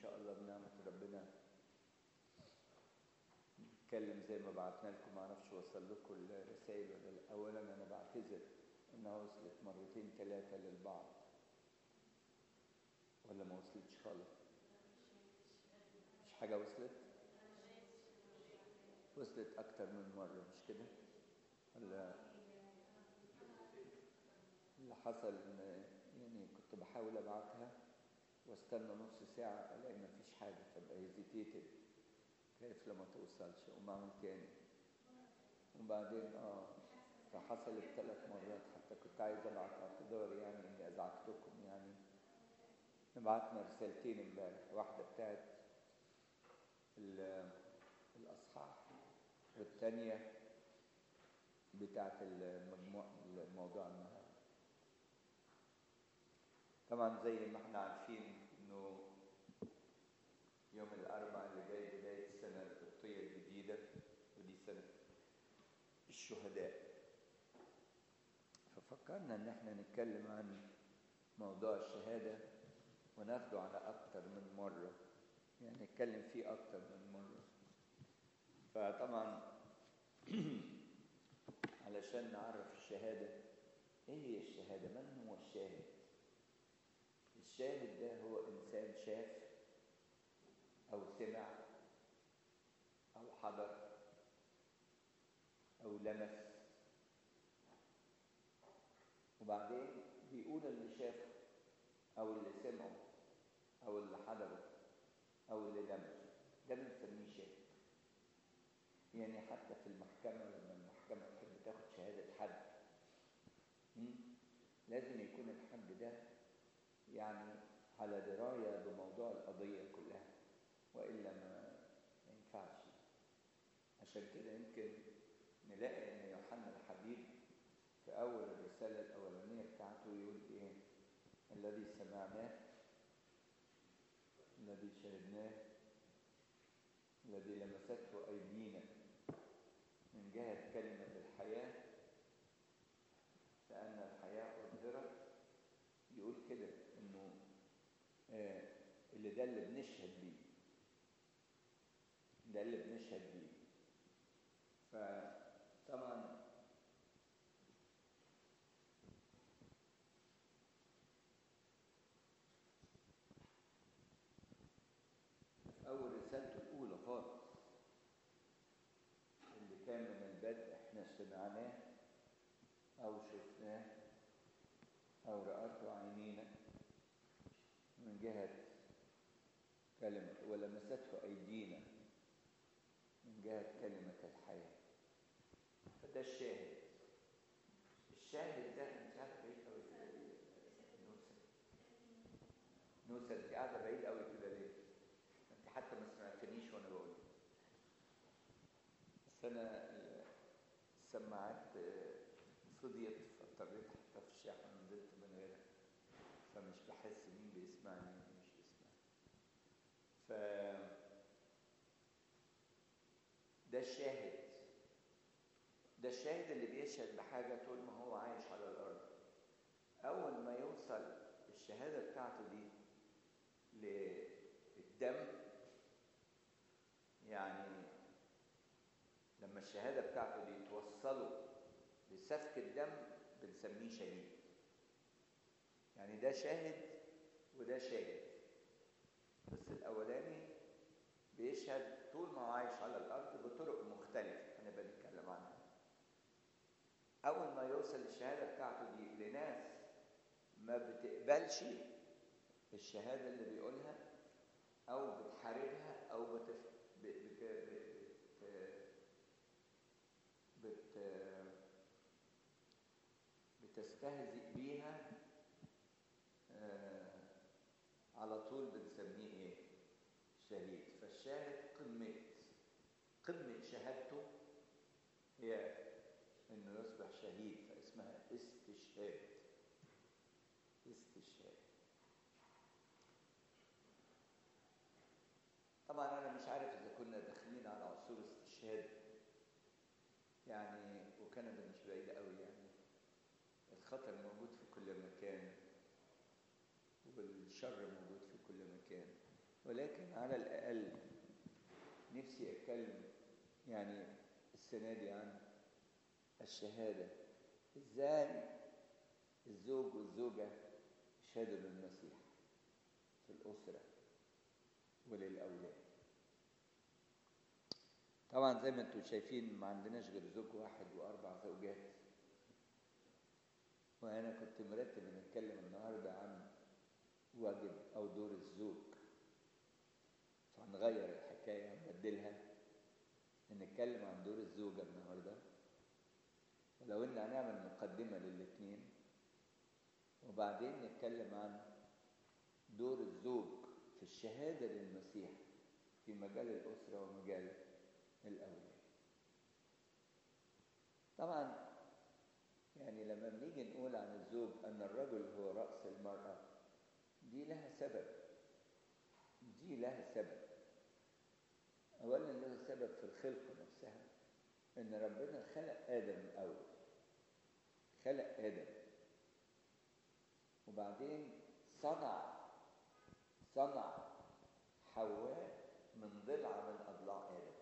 شاء الله بنعمة ربنا نتكلم زي ما بعتنا لكم معرفش وصل لكم الرسائل ولا لا أولا أنا بعتذر إنها وصلت مرتين ثلاثة للبعض ولا ما وصلتش خالص مش حاجة وصلت وصلت أكتر من مرة مش كده ولا اللي حصل إن يعني كنت بحاول أبعتها واستنى نص ساعة ألاقي مفيش حاجة فابقى هيزيتيتد خايف لما توصلش أقوم أعمل تاني وبعدين اه فحصلت ثلاث مرات حتى كنت عايز ابعت اعتذار يعني اني ازعجتكم يعني بعتنا رسالتين امبارح واحده بتاعت الاصحاح والثانيه بتاعت المجموع الموضوع النهارده طبعا زي ما احنا عارفين انه يوم الاربعاء اللي جاي بدايه السنه القبطيه الجديده ودي سنه الشهداء ففكرنا ان احنا نتكلم عن موضوع الشهاده وناخده على اكتر من مره يعني نتكلم فيه اكتر من مره فطبعا علشان نعرف الشهاده ايه هي الشهاده من هو الشاهد الشاهد ده هو انسان شاف او سمع او حضر او لمس وبعدين بيقول اللي شافه او اللي سمعه او اللي حضره او اللي لمسه ده بنسميه شاهد يعني حتى في المحكمة لما المحكمة تحب تاخد شهادة حد لازم يكون الحد ده يعني على دراية بموضوع القضية كلها وإلا ما ينفعش عشان كده يمكن نلاقي ان يوحنا الحبيب في اول الرساله الاولانيه بتاعته يقول ايه الذي سمعناه الذي شهدناه الذي لمسته ايدينا من جهه كلمه الحياه لان الحياه اظهرت يقول كده انه آه اللي ده اللي بنشهد بيه ده اللي بنشهد بيه فطبعا أول رسالته الأولى خالص اللي كان من البدء إحنا سمعناه أو شفناه أو رأته عينينا من جهة كلمة ولمسته أيدينا من جهة كلمة الحياة فده الشاهد الشاهد ده مش عارف بعيد قوي كده ليه نوسة نوسة انت قاعدة بعيد قوي كده ليه؟ انت حتى ما سمعتنيش وانا بقول بس انا السماعات فضيت فاضطريت احطها في الشاحن ونزلت من غيرها فمش بحس مين بيسمعني ومين مش بيسمعني ف ده الشاهد ده الشاهد اللي بيشهد بحاجة طول ما هو عايش على الأرض أول ما يوصل الشهادة بتاعته دي للدم يعني لما الشهادة بتاعته دي توصله لسفك الدم بنسميه شهيد يعني ده شاهد وده شاهد بس الأولاني بيشهد طول ما هو عايش على الأرض بطرق مختلفة هنبقى نتكلم عنها أول ما يوصل الشهادة بتاعته دي لناس ما بتقبلش الشهادة اللي بيقولها أو بتحاربها أو بتف... بت... بت... بت... بتستهزئ بيها آه... على طول بنسميه إيه؟ شهيد فالشاهد قمة قمة شهادته هي انه يصبح شهيد فاسمها استشهاد استشهاد طبعا انا مش عارف اذا كنا داخلين على عصور استشهاد يعني وكندا مش بعيدة قوي يعني الخطر موجود في كل مكان والشر موجود في كل مكان ولكن على الأقل نفسي أتكلم يعني السنة دي عن الشهادة إزاي الزوج والزوجة يشهدوا للمسيح في الأسرة وللأولاد طبعا زي ما انتم شايفين ما عندناش غير زوج واحد وأربع زوجات وأنا كنت مرتب إن أتكلم النهاردة عن واجب أو دور الزوج فهنغير الحكاية ونبدلها نتكلم عن دور الزوجة النهاردة ولو إن هنعمل مقدمة للاتنين وبعدين نتكلم عن دور الزوج في الشهادة للمسيح في مجال الأسرة ومجال الأولاد طبعا يعني لما بنيجي نقول عن الزوج أن الرجل هو رأس المرأة دي لها سبب دي لها سبب أولا لها سبب في الخلقة نفسها إن ربنا خلق آدم الأول خلق آدم وبعدين صنع صنع حواء من ضلع من أضلاع آدم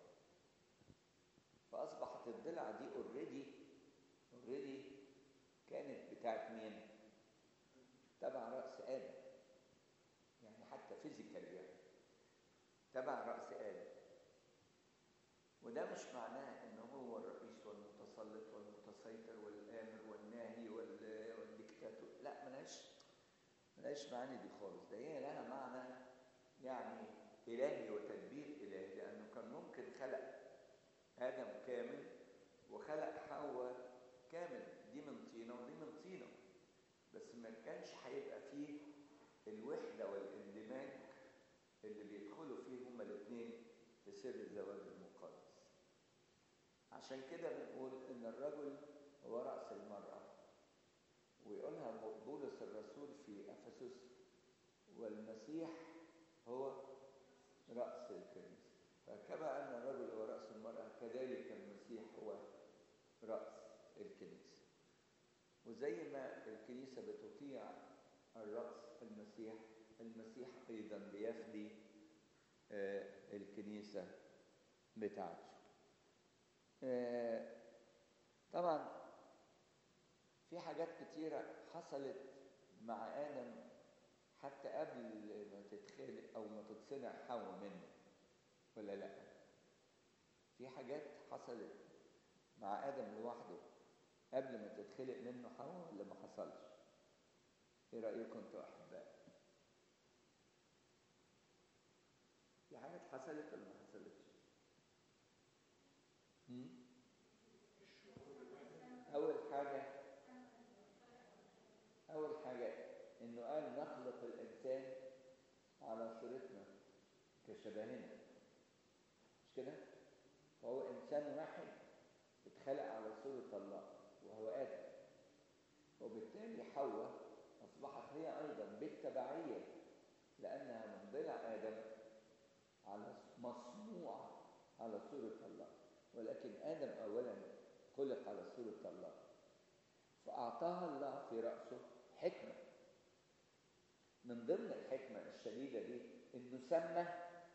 فأصبحت الضلع دي اوريدي اوريدي كانت بتاعت مين؟ تبع رأس آدم يعني حتى فيزيكال يعني تبع رأس آدم وده مش معناه ان هو الرئيس والمتسلط والمتسيطر والامر والناهي والديكتاتور لا ملهاش ملهاش معاني دي خالص ده هي لها معنى يعني الهي وتدبير الهي لانه كان ممكن خلق ادم كامل وخلق حواء كامل دي من طينه ودي من طينه بس ما كانش هيبقى فيه الوحده والاندماج اللي بيدخلوا فيه هما الاثنين في سر الزواج المقدس عشان كده بنقول ان الرجل هو راس المراه ويقولها بولس الرسول في افسس والمسيح هو راس الكنيسه فكما ان الرجل هو راس المراه كذلك المسيح هو راس الكنيسه وزي ما الكنيسه بتطيع الراس المسيح المسيح ايضا بيفدي آه الكنيسه بتاعته آه طبعا في حاجات كتيره حصلت مع ادم حتى قبل ما تتخلق او ما تتصنع حواء منه ولا لا في حاجات حصلت مع ادم لوحده قبل ما تتخلق منه حواء ولا ما حصلش ايه رايكم انتوا احباء في حاجات حصلت ولا ما حصلتش اول حاجه اول حاجه انه قال نخلق الانسان على صورتنا كشبهنا مش كده فهو انسان واحد اتخلق على صوره الله وهو ادم وبالتالي حواء اصبحت هي ايضا بالتبعيه لانها من ضلع ادم على مصنوعه على صوره الله ولكن ادم اولا خلق على صوره الله فاعطاها الله في راسه حكمه من ضمن الحكمه الشديده دي انه سمى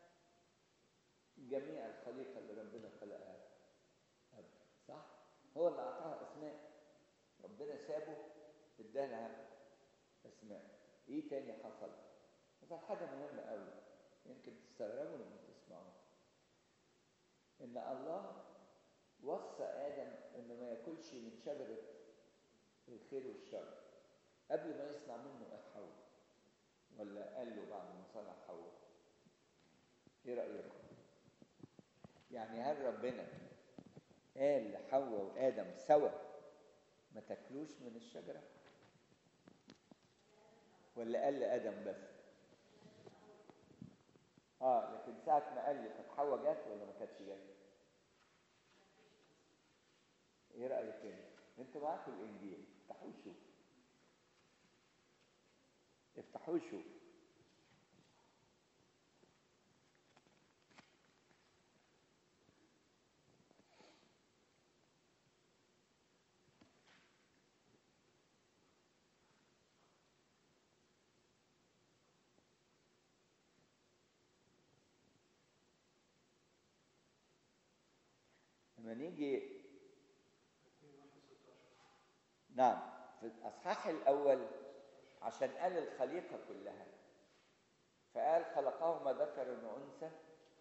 جميع الخليقه اللي ربنا خلقها قبل صح هو اللي اعطاها اسماء ربنا سابه ادالها اسماء ايه تاني حصل حصل حاجه مهمه قوي يمكن تستغربوا لما تسمعوها ان الله وصى ادم انه ما ياكلش من شجره الخير والشر قبل ما يصنع منه حواء ولا قال له بعد ما صنع حواء ايه رايكم يعني هل ربنا قال لحواء وادم سوا ما تاكلوش من الشجره ولا قال لادم بس اه لكن ساعه ما قال لي كانت حواء جت ولا ما كانتش جت ايه رايك انت انتوا معاكم الانجيل افتحوه شوف افتحوه شوف ما نيجي نعم في الأصحاح الأول عشان قال الخليقة كلها فقال خلقهما ذكر وأنثى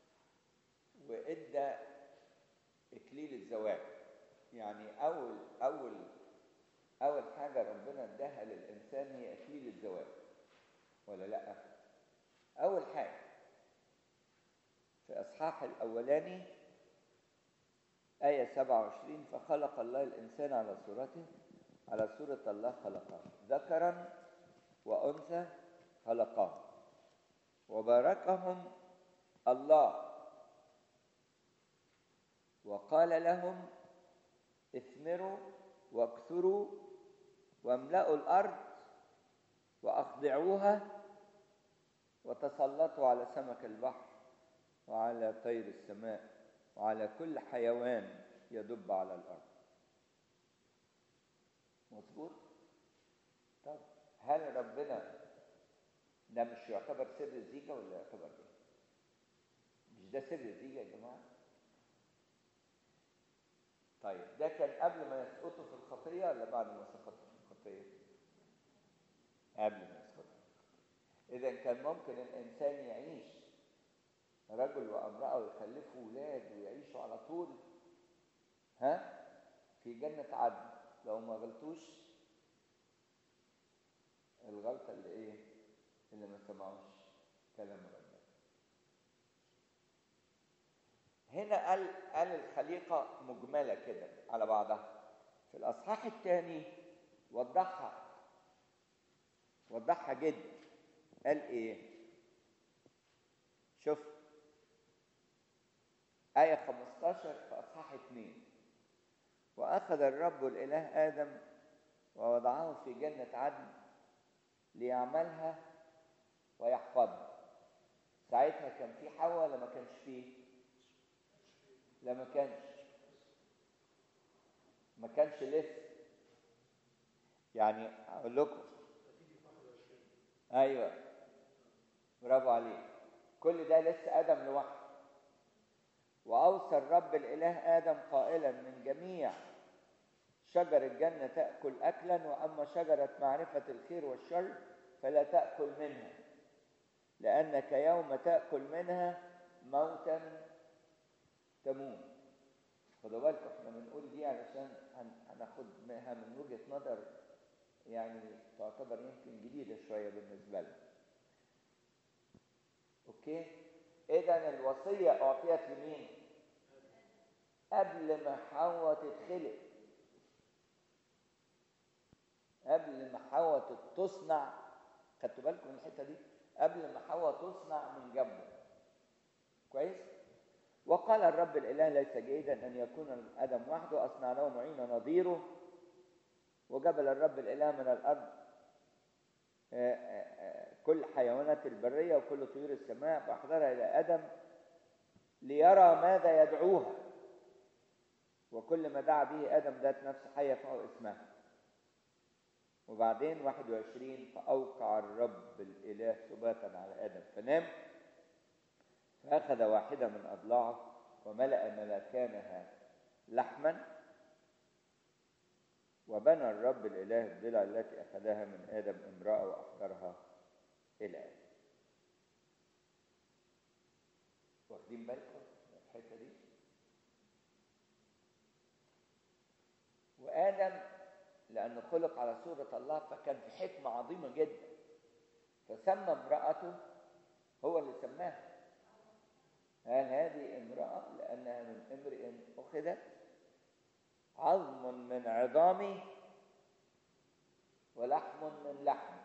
وإدى إكليل الزواج يعني أول أول أول حاجة ربنا اداها للإنسان هي إكليل الزواج ولا لأ؟ أول حاجة في إصحاح الأولاني آية 27 فخلق الله الإنسان على صورته على صورة الله خلقه ذكرا وأنثى خلقاه وباركهم الله وقال لهم اثمروا واكثروا واملأوا الأرض وأخضعوها وتسلطوا على سمك البحر وعلى طير السماء وعلى كل حيوان يدب على الأرض مظبوط طب هل ربنا ده مش يعتبر سر الزيجة ولا يعتبر ايه مش ده سر الزيجة يا جماعة طيب ده كان قبل ما يسقطوا في الخطية ولا بعد ما سقطوا في الخطية قبل ما يسقطوا إذا كان ممكن الإنسان يعيش رجل وامرأة ويخلفوا ولاد ويعيشوا على طول ها في جنة عدن لو ما غلطوش الغلطة اللي ايه اللي ما سمعوش كلام ربنا هنا قال قال الخليقة مجملة كده على بعضها في الأصحاح الثاني وضحها وضحها جدا قال ايه شوف آية 15 في أصحاح 2 وأخذ الرب الإله آدم ووضعه في جنة عدن ليعملها ويحفظها ساعتها كان في حواء ولا ما كانش فيه؟ لا ما كانش ما كانش لسه يعني أقول لكم أيوه برافو عليك كل ده لسه آدم لوحده وأوصى الرب الإله آدم قائلا من جميع شجر الجنة تأكل أكلا وأما شجرة معرفة الخير والشر فلا تأكل منها لأنك يوم تأكل منها موتا تموت خدوا بالكم احنا بنقول دي علشان هناخدها من وجهة نظر يعني تعتبر يمكن جديدة شوية بالنسبة لنا اوكي اذا الوصية اعطيت لمين قبل ما حواء تتخلق قبل ما حواء تصنع خدتوا بالكم من الحته دي قبل ما حواء تصنع من جنبه كويس وقال الرب الاله ليس جيدا ان يكون ادم وحده اصنع له معين نظيره وجبل الرب الاله من الارض كل حيوانات البريه وكل طيور السماء فاحضرها الى ادم ليرى ماذا يدعوها وكل ما دعا به ادم ذات نفس حيه فهو اسمها وبعدين 21 فأوقع الرب الإله سباتا على آدم فنام فأخذ واحدة من أضلاعه وملأ ملكانها لحما وبنى الرب الإله الضلع التي أخذها من آدم امرأة وأحضرها إلى آدم واخدين بالكم من الحتة دي وآدم لأنه خلق على صورة الله فكان في حكمة عظيمة جدا فسمى امرأته هو اللي سماها قال هذه امرأة لأنها من امرئ أخذت عظم من عظامي ولحم من لحمي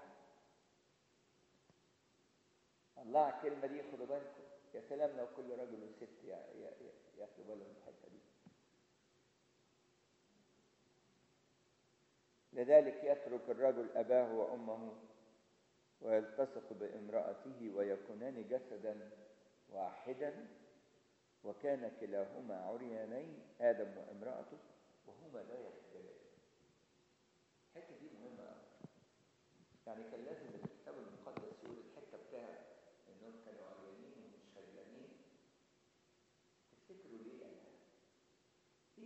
الله على الكلمة دي خدوا بالكم يا سلام لو كل رجل وست ياخدوا بالهم من الحتة دي لذلك يترك الرجل أباه وأمه ويلتصق بامرأته ويكونان جسدا واحدا وكان كلاهما عريانين آدم وامرأته وهما لا يختلفان الحتة دي مهمة أوي يعني كان لازم الكتاب المقدس يقول الحتة بتاع إنهم كانوا عريانين ومش خجلانين تفتكروا ليه قالها؟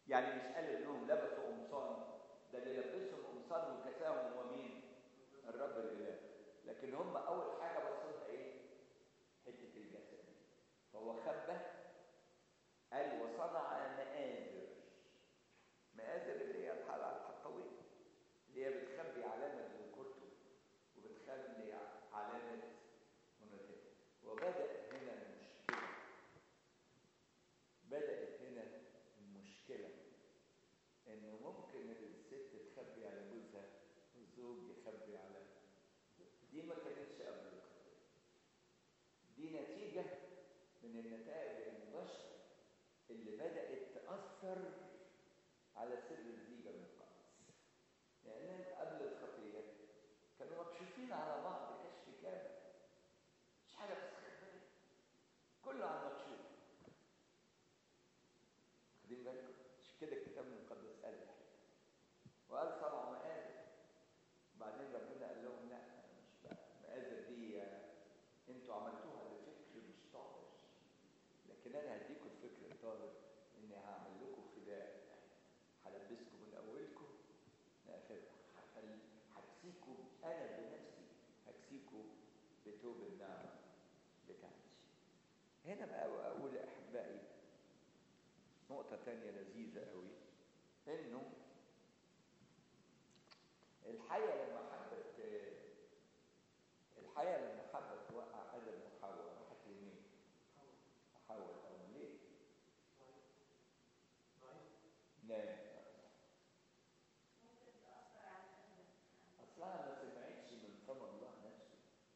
يعني مش قال انهم لبسوا قمصان ده اللي لبسهم قمصان وكساهم هو مين الرب الاله لكن هم اول حاجه بصوا لها ايه حته الجسد فهو خبى قال وصنع مآزر مآزر اللي هي الحلقه الحطويه اللي هي بتخبي علامه ذكورته وبتخلي علامه مناثته وبدأ هنا المشكله بدأت هنا المشكله انه ممكن الست تخبي على جوزها والزوج يخبي على دي ما كانتش قبل الخطيه دي نتيجه من النتائج المباشره اللي بدات تاثر على سر الزيجه المقدس لان قبل الخطيه كانوا مكشوفين على بعض كشف كامل مش حاجه مستخبيه كله على المكشوف واخدين بالكم مش كده الكتاب المقدس قال وقال صنعوا مآزر وبعدين ربنا قال لهم لا مش بقى المآزر دي انتوا عملتوها لفكر مش طاهر لكن انا هديكم الفكر الطاهر اني هعمل لكم فداء هلبسكم من اولكم لاخركم هكسيكم انا بنفسي هكسيكم بتوب النعمه بتاعتي هنا بقى اقول احبائي نقطه تانية لذيذه قوي انه الحية لما حبت الحية لما حبت توقع آدم وحواء راحت لمين؟ حواء الأول ليه؟ نام أصلها ما سمعتش من فم الله نفسه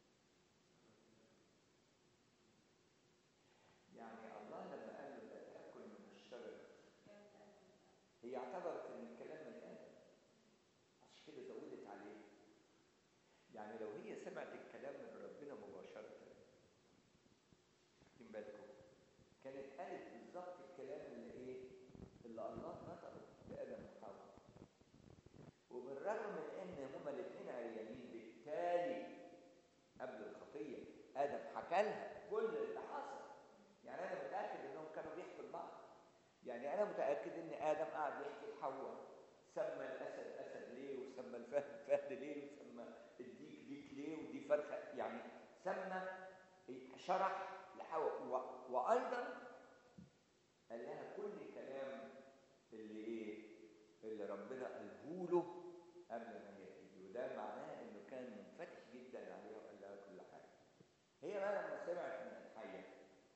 يعني الله لما قال له لا تأكل من الشجرة هي اعتبرت إن الكلام من آدم عشان كده زودت عليه يعني لو هي سمعت الكلام من ربنا مباشرة واخدين بالكم كانت قالت بالظبط الكلام اللي ايه اللي الله نطقه لآدم وحواء وبالرغم من ان هما الاثنين عيانين بالتالي قبل الخطية آدم حكى لها كل اللي حصل يعني أنا متأكد إنهم كانوا بيحكوا لبعض يعني أنا متأكد إن آدم قاعد يحكي لحواء سمى الاسد اسد ليه وسمى الفهد فهد ليه وسمى الديك ديك ليه ودي فرخه يعني سمى شرح لحواء وايضا قال لها كل كلام اللي ايه اللي ربنا قاله له قبل ما هي تيجي وده معناه انه كان منفتح جدا عليها وقال لها كل حاجه هي بقى لما سمعت من الحيه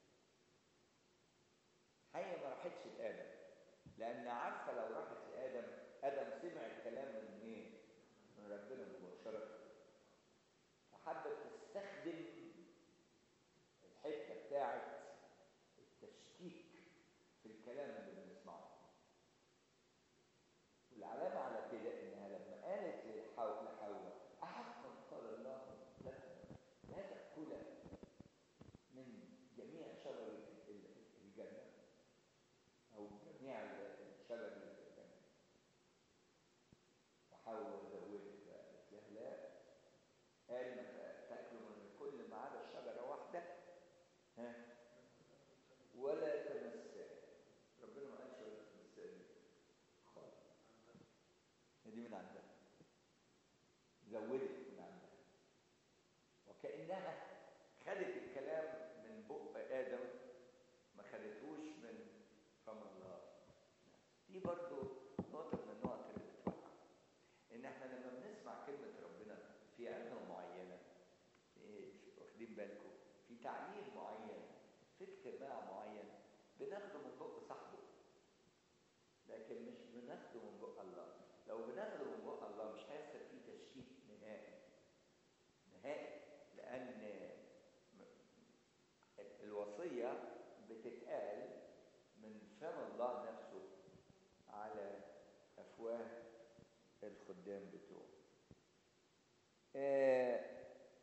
حيه ما راحتش لادم لان عارفه لو راحت لادم ادم سمع الكلام من مين من ربنا مباشره فحبت تستخدم الحته بتاعت التشكيك في الكلام اللي بنسمعه والعلامه على كده انها لما قالت لحواء لحواء احقا قال الله لكم لا تاكلا من جميع شجر الجنه او جميع شجر الجنه فحواء زودت قالت لها لا قال ما تاكلوا من كل ما عدا الشجره واحده ها ولا تمسها ربنا ما قالش ولا تمسها خالص دي من عندها زودت من عندها وكأنها خدت الكلام من بق آدم ما خدتهوش من فم الله دي برضو نقطة من النقط اللي بتوقع إن إحنا لما بنسمع كلمة ربنا في علم معينة واخدين بالكم في تعليم معين في اجتماع معين بناخده من بق صاحبه لكن مش بناخده من بق الله لو بناخده من بق الله مش هيحصل فيه تشكيك نهائي نهائي لأن الوصية بتتقال من فم الله نفسه على أفواه الخدام بتوعه آه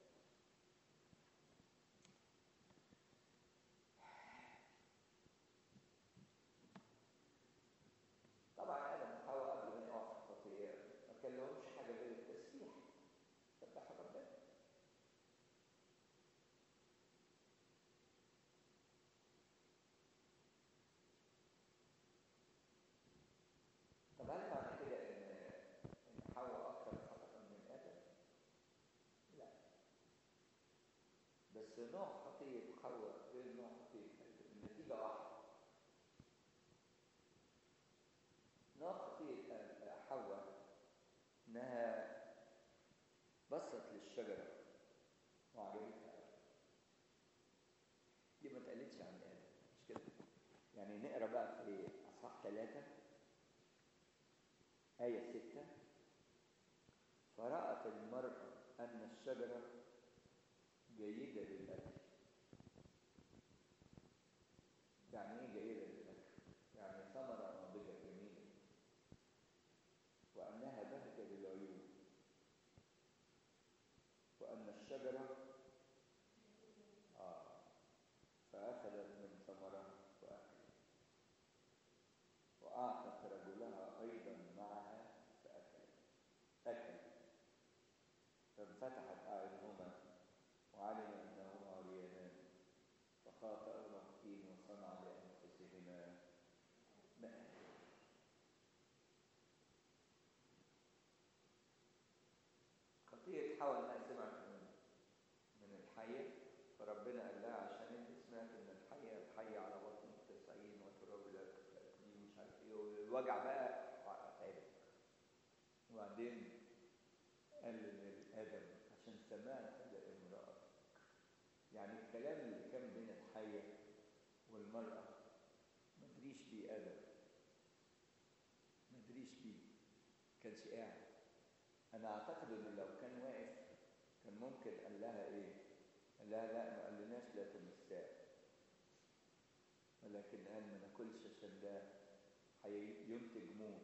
طبعا ادم وحواء قبل ما يقعوا في الخطيه ما كان لهمش حاجه غير التسبيح سبحوا ربنا بس نوع خطية حواء غير نوع خطية آدم النتيجة واحدة نوع خطية آد- حواء إنها بصت للشجرة وعجبتها أوي. دي ما اتقالتش عن آدم مش كده يعني نقرا بقى في اصحاح ثلاثة آية ستة فرأت المرأة أن الشجرة جيدة للأكل يعني إيه جيدة للأكل؟ يعني ثمرة ناضجة جميلة وأنها بهجة للعيون وأن الشجرة آه فأخذت من ثمرها وأكلت وأعطت رجلها أيضا معها فأكلت أكل فانفتحت أعينهما وعلم أنهما عريانان فخاطأ مخفين وصنع لأنفسهما مأكل خطية حواء إنها سمعت من من الحية فربنا قال لها عشان انت سمعت من الحية الحية على بطنك تسعين وتراب لا تأكلين ومش عارف ايه والوجع بقى تعبك وبعدين قال لآدم عشان سمعت لامرأتك يعني الكلام اللي كان بين الحية والمرأة ما ادريش بيه آدم ما ادريش بيه كانش قاعد انا اعتقد انه لو كان واقف كان ممكن قال لها ايه قال لها لا ما قالناش لا تمساه ولكن قال ما ناكلش عشان ده هينتج موت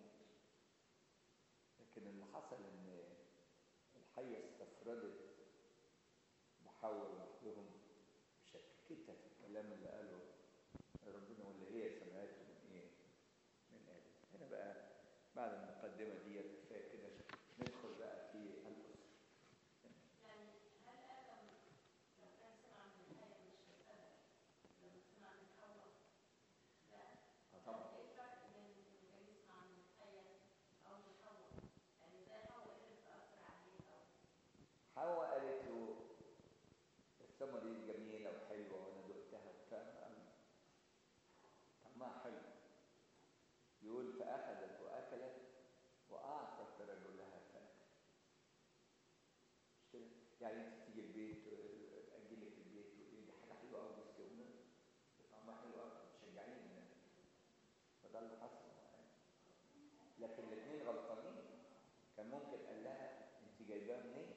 لكن اللي حصل ان الحيه استفردت بحواء لوحدهم وشككتها في الكلام اللي قاله ربنا واللي هي سمعته من ايه من ادم هنا بقى بعد المقدمه دي كفايه كده ندخل بقى في الاسره يعني هل آدم لو كان سمع من الحية مش هيسألها لما سمع من حواء؟ لا اه طبعا ايه الفرق بين انه كان يسمع من الحية أو من حواء؟ يعني ازاي حواء قدرت تأثر عليه أو حواء قالت له الثمرة دي جميلة وحلوة وأنا دقتها وبتاع قال طعمها حلو يقول فأخذت وأكلت وأعطت رجلها فأكل مش كده؟ يعني أنت تيجي البيت أجي لك البيت وإيه دي حاجة حلوة أوي بس كده طعمها حلو أوي تشجعيني فده اللي حصل معايا لكن الاثنين غلطانين كان ممكن قال لها أنت جايباها منين؟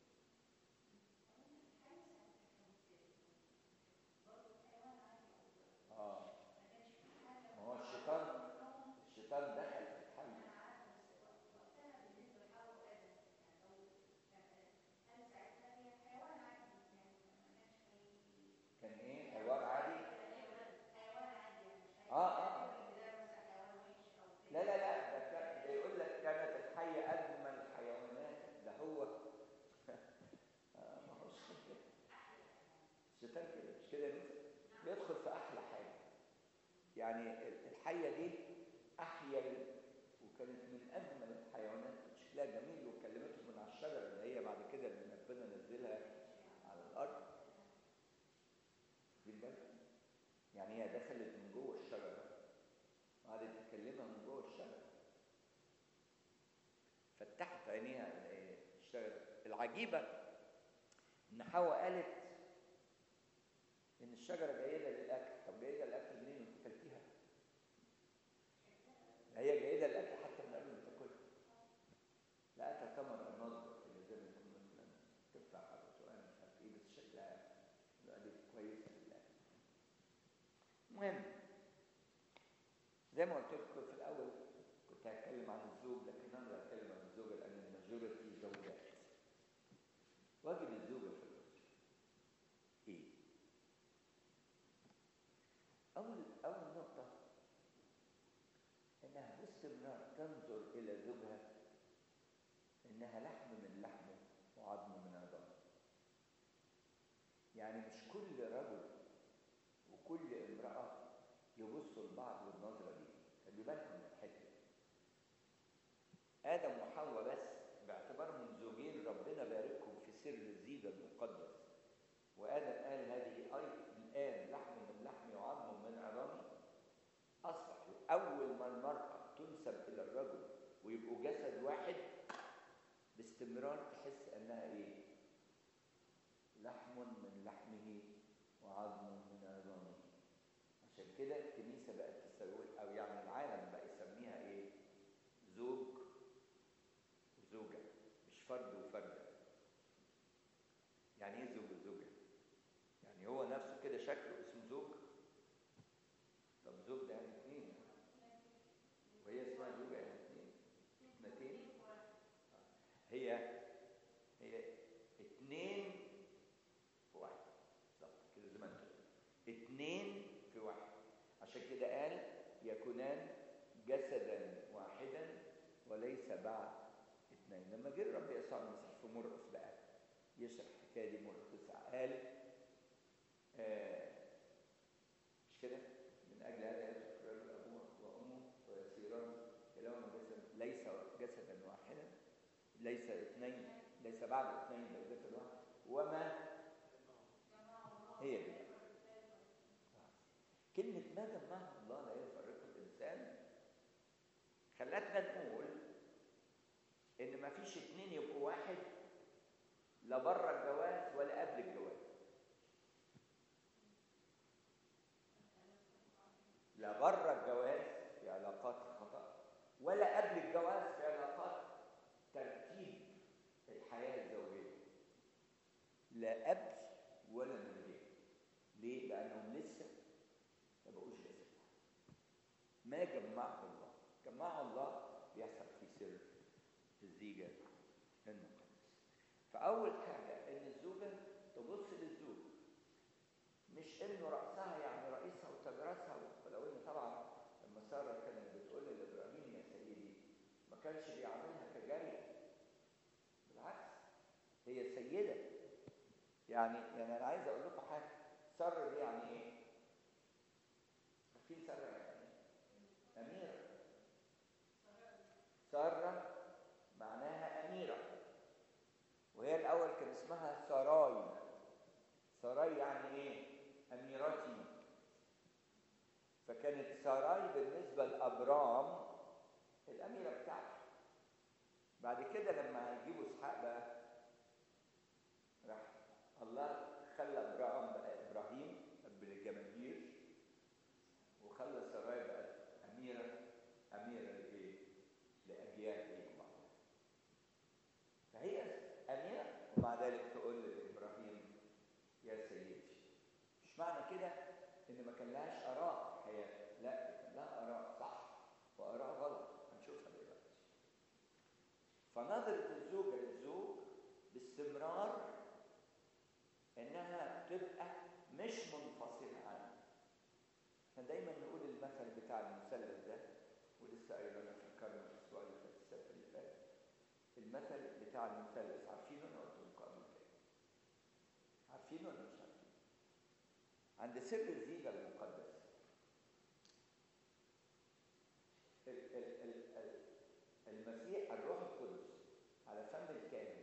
اه ما هو الشيطان الشيطان دخل في الحي كان ايه حوار عادي اه اه لا لا لا ده كان ده يقول لك كانت الحية أجمل الحيوانات ده هو آه ما هوش كده الشيطان كده مش كده يا نوسة؟ بيدخل في أحلى حاجة يعني الحية دي أحيا وكانت من أجمل الحيوانات شكلها جميل وكلمته من على الشجرة اللي هي بعد كده اللي ربنا نزلها على الأرض دي بالك يعني هي دخلت من جوه الشجرة وقعدت تكلمها من جوه الشجرة فتحت عينيها الشجرة العجيبة إن حواء قالت إن الشجرة جيدة للأكل طب جيدة للأكل منين وأنت كلتيها؟ ده هي جيدة للأكل حتى من قبل ما تاكلها لقيتها ثمرة ناضجة كده زي ما يكون مثلا تفاح أو برتقال مش عارف إيه بس شكلها قالت كويسة للأكل المهم زي ما قلت لكم في الأول كنت هتكلم عن الزوج لكن أنا هتكلم عن الزوجة لأن الماجوريتي زوجات واجب الزوجة في الأسرة إيه؟ أول أول نقطة إنها باستمرار تنظر إلى زوجها إنها لحم من لحمه وعظم من عظامه. يعني مش كل رجل وكل امرأة يبصوا لبعض بالنظرة دي، خلي بالكم من الحتة دي. آدم وحواء بس باعتبارهم زوجين ربنا باركهم في سر الزيجة المقدس وادم قال هذه اي الان لحم من لحمي وعظم من عظامي اصبح اول ما المراه تنسب الى الرجل ويبقوا جسد واحد باستمرار تحس انها ايه لحم من لحمه وعظم من عظامه عشان كده الكنيسه بقت تسوي او يعني العالم بقى يسميها ايه زوج وزوجه مش فرد وفرده يعني ايه زوج وزوجه يعني هو نفسه كده شكله اسمه زوج طب زوج ده يعني اثنين وهي اسمها زوجه يعني اثنين اثنتين هي هي اثنين في واحد بالظبط كده زي ما انت قلت. اثنين في واحد عشان كده قال يكونان جسدا واحدا وليس بعد اثنين لما جه الرب يسوع المسيح في مرقس بقى يشرح الحكايه دي مرقس تسعه قال آه مش كده من اجل هذا يترك الرجل ابوه وامه ويصيران كلاهما جسد ليس جسدا واحدا ليس اثنين ليس بعد اثنين بل جسد واحد وما هي دي كلمة ما جمعه الله لا يفرقه الإنسان خلتنا نقول إن ما فيش اتنين يبقوا واحد لا بره الجواز ولا قبل الجواز لا بره الجواز في علاقات خطأ ولا قبل الجواز في علاقات ترتيب الحياة الزوجية لا قبل ولا من غير ليه؟ لأنهم لسه ما بقوش جسد ما جمعه الله جمعه الله بيحصل في سر في الزيجة المقدس فأول حاجة إن الزوجة تبص للزوج مش إنه رأسها يعني رئيسها وتجرسها ولو إن طبعا لما سارة كانت بتقول لإبراهيم يا سيدي ما كانش بيعاملها كجارية بالعكس هي سيدة يعني يعني أنا عايز أقول لكم حاجة سارة دي يعني إيه؟ عارفين سارة يعني إيه؟ أميرة سارة معناها أميرة وهي الأول كان اسمها سراي سراي يعني إيه؟ أميرتي فكانت سراي بالنسبة لأبرام الأميرة بتاعته بعد كده لما هيجيبوا إسحاق بقى راح الله خلى ابراهيم بقى ابراهيم اب الجماهير وخلى سراي بقت اميره اميره لايه؟ لاجيال يجوا بعضها فهي اميره ومع ذلك تقول لابراهيم يا سيدي مش معنى كده ان ما كان لهاش اراء في الحياه لا كان لها اراء صح واراء غلط هنشوفها دلوقتي فنظره الزوجه للزوج باستمرار انها تبقى مش منفصله عنه احنا دايما نقول المثل بتاع المثلث ده ولسه قايلينه في القرن الاسبوع اللي فات السبت اللي فات المثل بتاع المثلث عارفينه انا قلت لكم قبل كده عارفينه ولا مش عارفينه عند سر الزيجه المقدس ال- ال- ال- ال- المسيح الروح القدس على فم الكاهن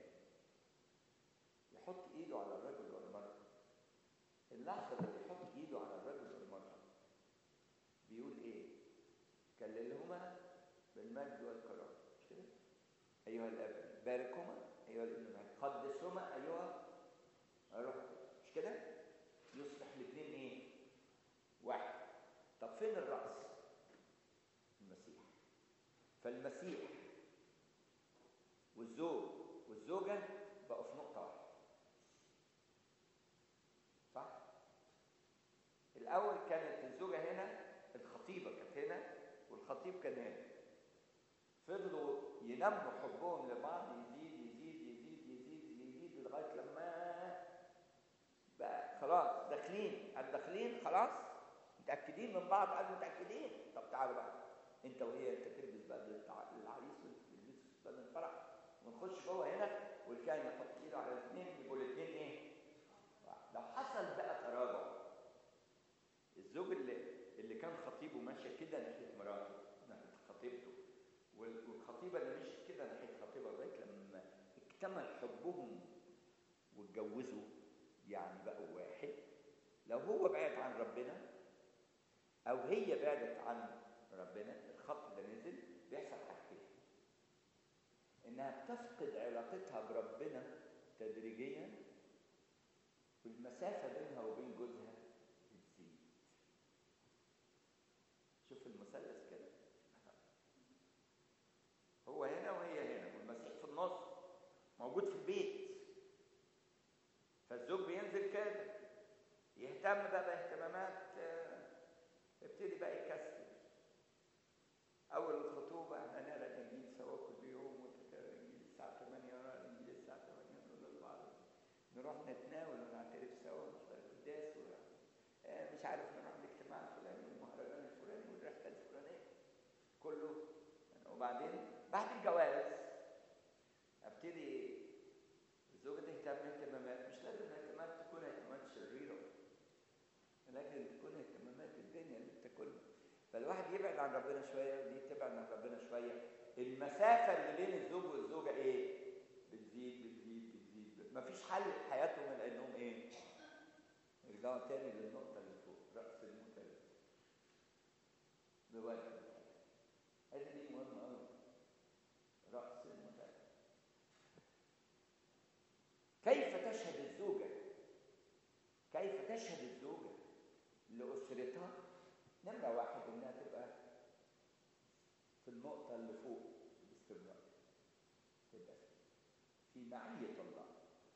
يحط ايده على الرجل والمرأة اللحظة اللي يحط ايده على الرجل والمرأة بيقول ايه؟ كللهما بالمجد والكرامة مش كده؟ أيها الأب باركهما أيها الابن بارك قدسهما أيها الروح القدس. مش كده؟ يصبح الاثنين ايه؟ واحد طب فين الرأس؟ المسيح فالمسيح والزوج والزوجة بقوا في نقطة واحدة صح؟ الأول كانت الزوجة هنا الخطيبة كانت هنا والخطيب كان هنا فضلوا ينموا حبهم لبعض يزيد يزيد يزيد يزيد يزيد لغاية لما بقى خلاص داخلين قال داخلين خلاص متأكدين من بعض قال متأكدين طب تعالوا بقى انت وهي انت تلبس بدلة الع- العريس وانت تلبس بدلة الفرح ونخش جوه هنا والكاهن يحط ايده على الاثنين يبقوا الاثنين ايه؟ لو حصل بقى تراجع الزوج اللي اللي كان خطيبه ماشيه كده ناحيه مراته ناحيه خطيبته وال- والخطيبه اللي مشيت كده ناحيه خطيبها لغايه لما اكتمل حبهم واتجوزوا يعني بقوا واحد لو هو بعد عن ربنا او هي بعدت عن ربنا الخط ده نزل بيحصل حاجتين انها بتفقد علاقتها بربنا تدريجيا والمسافه بينها وبين جوزها بتزيد شوف المثلث كده هو هنا وهي هنا والمسيح في النص موجود في البيت فالزوج بينزل كده يهتم بقى باهتمامات آه، يبتدي بقى يكسل اول الخطوبه احنا نقرا الانجيل سوا كل يوم وتقرا الانجيل الساعه 8 ونقرا الانجيل الساعه 8 نقول لبعض نروح نتناول ونعترف سوا ونحضر القداس و- آه، مش عارف نروح الاجتماع الفلاني والمهرجان الفلاني والرحله الفلانيه كله وبعدين بعد الجواز ابتدي الزوجه تهتم اهتمامات مش لازم الاهتمامات تكون اهتمامات شريره لكن تكون اهتمامات الدنيا اللي بتاكلها فالواحد يبعد عن ربنا شويه ودي تبعد عن ربنا شويه المسافه اللي بين الزوج والزوجه ايه؟ بتزيد بتزيد بتزيد مفيش حل في حياتهم الا انهم ايه؟ يرجعوا تاني للنقطه اللي فوق راس المثلث دلوقتي هذه دي مهمه قوي راس المثلث كيف تشهد الزوجه كيف تشهد الزوجه لاسرتها نمره واحد انها تبقى في النقطه اللي فوق باستمرار تبقى في معيه الله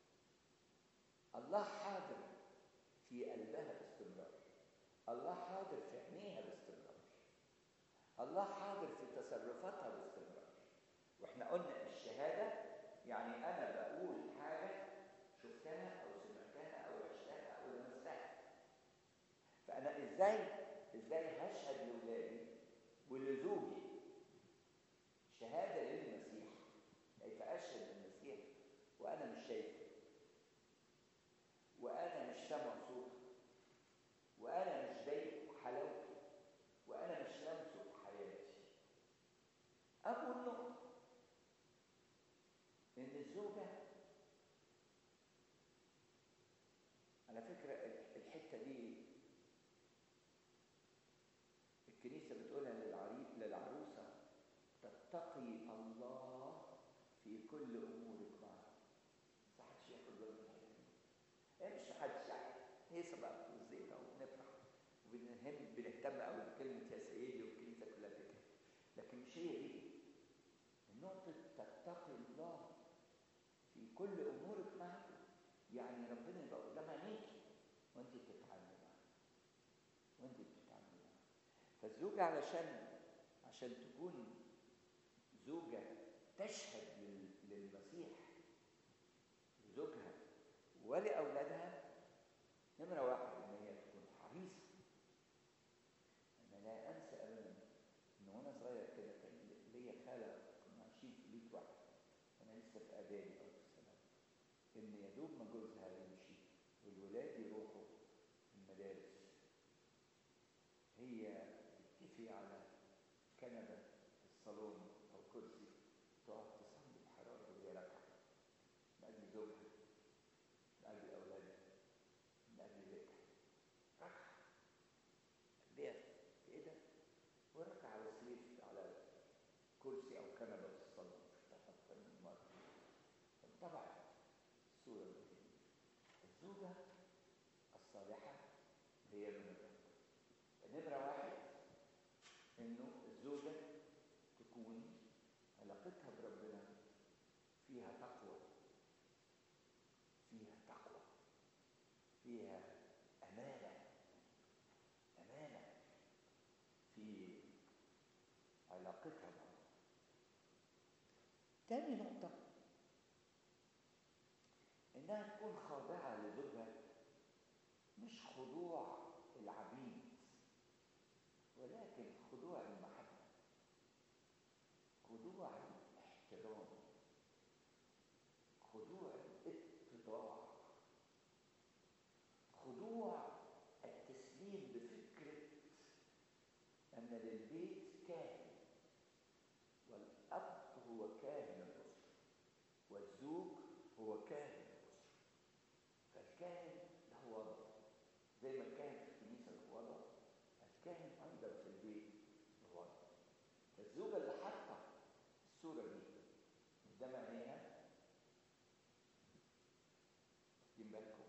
الله حاضر في قلبها باستمرار الله حاضر في عينيها باستمرار الله حاضر في تصرفاتها باستمرار واحنا قلنا الشهاده يعني انا بقول حاجه شفتها او سمعتها او عشتها او لمستها فانا ازاي ازاي هشهد لاولادي ولزوجي شهاده للمسيح كيف اشهد للمسيح وانا مش شايفه وانا مش سامع صوته وانا مش ضايق حلاوته وانا مش لامسه في حياتي اول نقطه ان الزوجه على فكره الحته دي الكنيسه بتقولها للعريس للعروسه تتقي الله في كل امورك معه بس محدش ياخد باله من الحته دي هي مش محدش يعني هي سبقت والزينه ونفرح وبنهم بنهتم قوي بكلمه يا سيدي والكنيسه كلها كده لكن مش هي دي النقطه تتقي الله في كل امورك معه يعني ربنا يبقى قدام عينيكي وانت بتتعاملي معاه وانت بتتعاملي معاه فالزوجة علشان عشان تكون زوجة تشهد لل- للمسيح لزوجها ولأولادها نمرة واحد إن هي تكون حريصة أنا لا أنسى أبدا إن وأنا صغير كده كان ليا خالة كنا عايشين في بيت واحد وأنا لسه في إعدادي أو في ثانوي إن يا دوب ما جوزها يمشي والولاد يروحوا المدارس هي تتفق على كنبة في الصالون أو كرسي تقعد تصلي بحرارة وهي راكعة من أجل زوجها من أجل أولادها من أجل بيتها راكعة قلبها في إيدها وراكعة على سرير على كرسي أو كنبة في الصالون شفتها أكتر من مرة فانطبعت الصورة دي الزوجة الصالحة هي من الرب نمرة واحد إنه الزوجة تكون علاقتها بربنا فيها تقوى فيها تقوى فيها أمانة أمانة في علاقتها معه تاني نقطة إنها تكون خاضعة لزوجها مش خضوع العبيد ولكن خضوع المحبة خضوع الاحترام خضوع الاتضاع خضوع التسليم بفكرة أن للبيت كاهن والأب هو كاهن الأسرة والزوج هو كاهن الأسرة فالكاهن زي ما الكاهن في الكنيسه له وضع الكاهن ايضا في البيت له وضع فالزوجه اللي حاطه الصوره دي قدام عينيها واخدين بالكم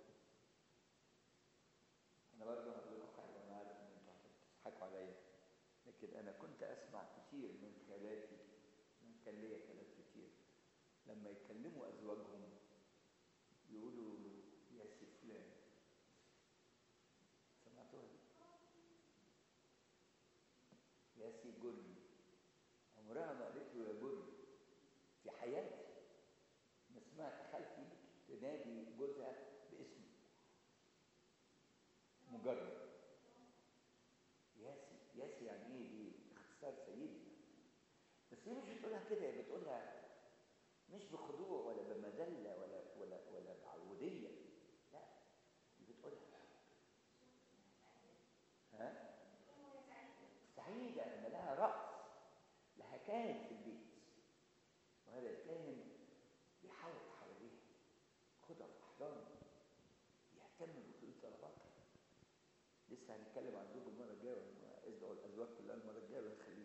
انا برضه هقول لكم حاجه وانا عارف ان انتوا هتضحكوا عليا لكن انا كنت اسمع كتير من خالاتي من كان ليا خالات كتير لما يكلموا ازواجهم يقولوا يا سي فلان سمعتوها دي يا سي جري عمرها ما قالت له يا جري في حياتي ما سمعت خالتي تنادي جوزها باسمه مجرد ياسي ياسي يعني ايه دي اختصار سيدي بس هي مش بتقولها كده هي بتقولها مش بخضوع ولا بمذله ولا ولا ولا بعبوديه لا دي بتقولها ها سعيده ان لها راس لها كاهن في البيت وهذا الكاهن بيحاول حواليها خدها في احضانه يهتم بكل طلباتها لسه هنتكلم عن زوج المره الجايه ادعوا الازواج كلها المره الجايه الله يخليك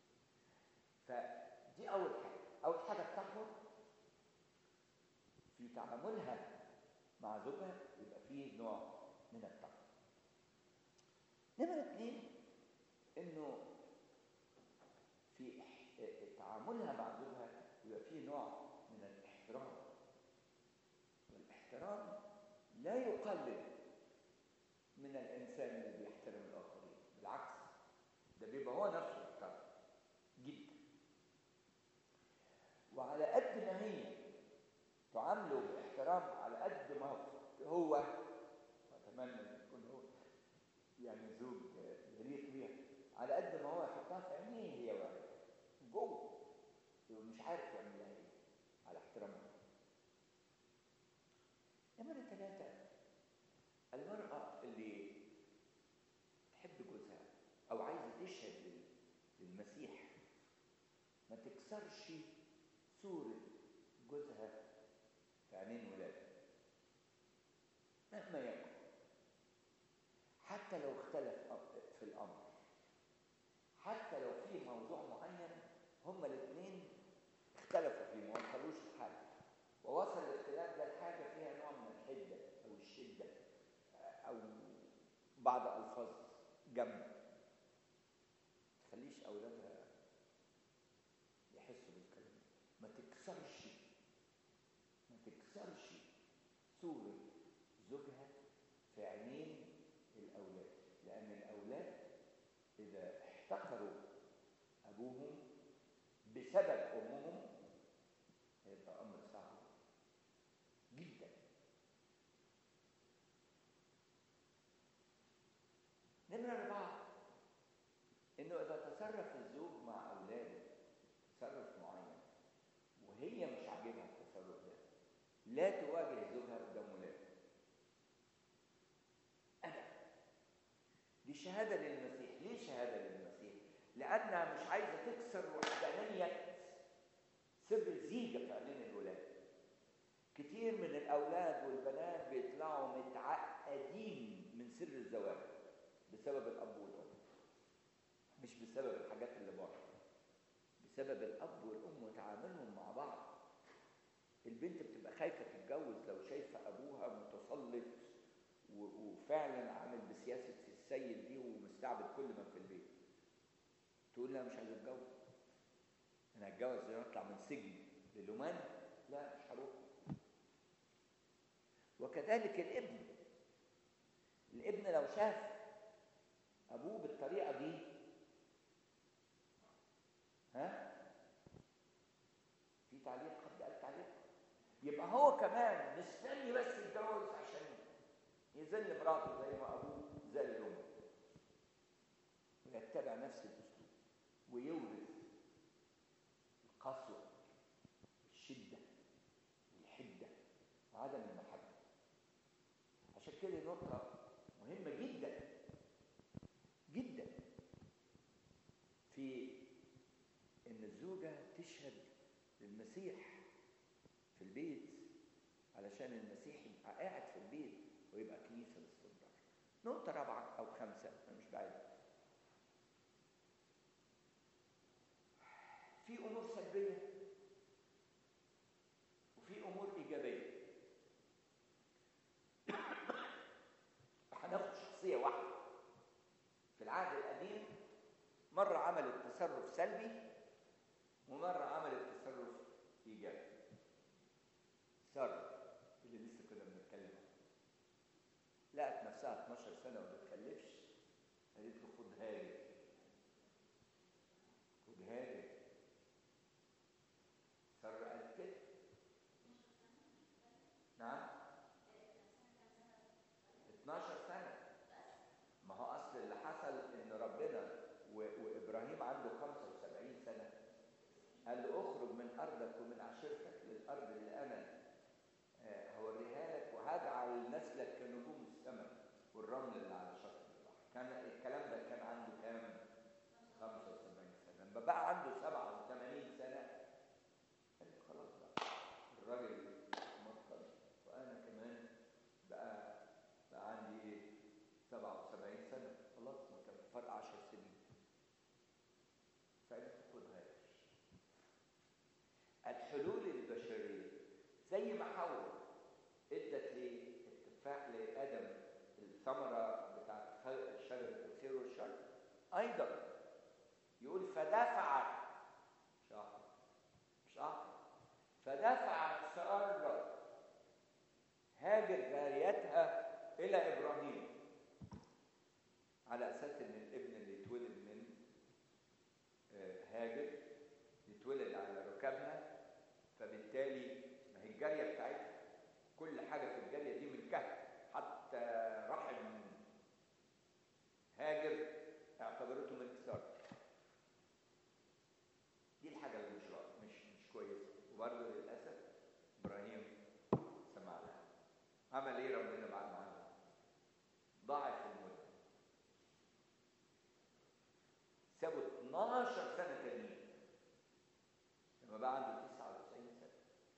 فدي اول حاجه اول حاجه التقوى في تعاملها مع زوجها يبقى فيه نوع من التقوى نمرة اثنين انه في إح- تعاملها مع زوجها يبقى فيه نوع من الاحترام والاحترام لا يقلل من الانسان اللي بيحترم الاخرين بالعكس ده بيبقى هو نفسه محترم جدا وعلى قد ما هي تعامله باحترام على قد ما هو واتمنى ان يكون هو يعني زوج يليق بيها على قد ما هو يحطها في عينيه هي واحده جوه يبقى مش عارف يعمل لها ايه على احترامها نمرة ثلاثة المرأة اللي تحب جوزها أو عايزة تشهد لل- للمسيح ما تكسرش صورة جوزها في عينين ولادها مهما يكن حتى لو اختلف أ- في الأمر حتى لو في موضوع معين هما الاثنين اختلفوا فيه ما وصلوش لحل ووصل الاختلاف ده لحاجة فيها نوع من الحدة أو الشدة أو بعض ألفاظ جنب تخليش أولادها يحسوا بالكلام ده. ما تكسرش ما تكسرش صورة زوجها في عينين الأولاد لأن الأولاد إذا احتقروا أبوهم بسبب أمهم هيبقى أمر صعب جدا نمرة أربعة إنه إذا تصرف الزوج مع أولاده تصرف معين وهي مش عاجبها التصرف ده لا تواجه زوجها قدام ولاده أبدا دي شهادة للمسيح ليه شهادة للمسيح لأنها مش عايزة تكسر وحدانية سر الزيجة في عينين الولاد كتير من الأولاد والبنات بيطلعوا متعقدين من سر الزواج بسبب الأب والأم مش بسبب الحاجات اللي بره بسبب الأب والأم وتعاملهم مع بعض البنت بتبقى خايفة تتجوز لو شايفة أبوها متسلط و- وفعلا عامل بسياسة السيد دي ومستعبد كل من في البيت تقول لا مش عايز اتجوز انا هتجوز عشان اطلع من سجن للومان لا مش هروح وكذلك الابن الابن لو شاف ابوه بالطريقه دي ها في تعليق حد قال تعليق يبقى هو كمان مستني بس يتجوز عشان يذل مراته زي ما ابوه ذل امه ويتبع نفس الاسلوب ويورث القسوه الشده الحده وعدم المحبه عشان كده نقطه مهمه جدا جدا في ان الزوجه تشهد للمسيح في البيت علشان المسيح يبقى قاعد في البيت ويبقى كنيسه باستمرار نقطة رابعة أو خمسة أنا مش بعيد في أمور سلبية وفي أمور إيجابية هناخد شخصية واحدة في العهد القديم مرة عملت تصرف سلبي ومرة عملت تصرف إيجابي سارة اللي لسه كنا بنتكلم عنها لقت نفسها 12 سنة وما بتخلفش قالت له خد هاجر خد هاجر سارة قالت كده نعم 12 سنة ما هو أصل اللي حصل إن ربنا و... وإبراهيم عنده 75 سنة قال له اخرج من أرضك ومن عشيرتك للأرض اللي أنا آه، هوريها لك وهجعل نسلك كنجوم السماء والرمل اللي على شط البحر كان الكلام ده كان عنده كام 75 سنة لما بقى عنده 87 سنة قال له خلاص بقى الراجل مطل وأنا كمان بقى بقى عندي ايه 77 سنة خلاص ما كان فرق 10 سنين فقالت له خدها الحلول البشرية زي ما حواء ادت للتفاح لآدم الثمرة بتاعت خلق شجرة الخير والشر أيضا يقول فدفعت مش أعطى مش أعطى فدفعت سارة هاجر جاريتها إلى إبراهيم على أساس إن الابن اللي اتولد من آه، هاجر يتولد على ركبها فبالتالي ما هي الجاريه بتاعتها كل حاجه في الجاريه دي ملكها حتى رحم هاجر اعتبرته ملك ساره دي الحاجه اللي مش رأ- مش مش كويسه وبرضه للاسف ابراهيم سمع لها عمل ايه ربنا بعد ما عمل ضاعف المده سابوا 12 سنه تانيين لما بقى عنده 99 سنة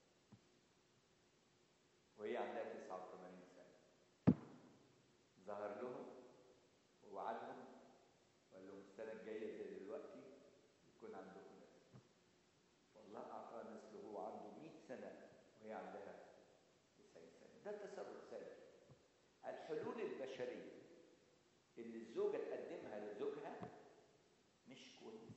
وهي عندها 89 سنة ظهر لهم ووعدهم وقال لهم السنة الجاية زي دلوقتي يكون عندكم نسل والله أعطاه نسل وهو عنده 100 سنة وهي عندها 90 سنة ده تصرف سلبي الحلول البشرية اللي الزوجة تقدمها لزوجها مش كويسة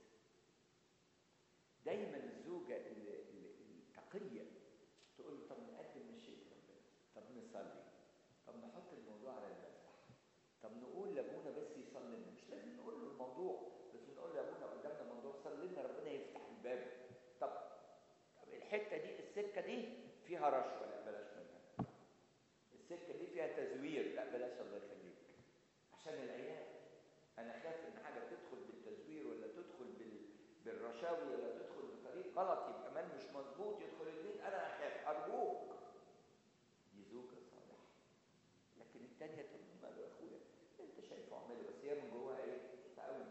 دايما الزوجة اللي- اللي- التقية تقول له طب نقدم مشيئة ربنا طب نصلي طب نحط الموضوع على المذبح طب نقول لابونا بس يصلي لنا مش لازم نقول له الموضوع بس نقول له يا ابونا قدامنا موضوع صلي لنا ربنا يفتح الباب طب طب الحتة دي السكة دي فيها رشوة لا بلاش منها السكة دي فيها تزوير لا بلاش الله يخليك عشان العيال انا خايف ان حاجه تدخل بالتزوير ولا تدخل بال... بالرشاوي ولا تدخل بطريق غلط يبقى مال مش مظبوط يدخل البيت انا اخاف ارجوك دي زوجه صالحه لكن الثانيه تقول له ماله يا اخويا انت شايفه اعمله بس هي من جواها ايه تقوي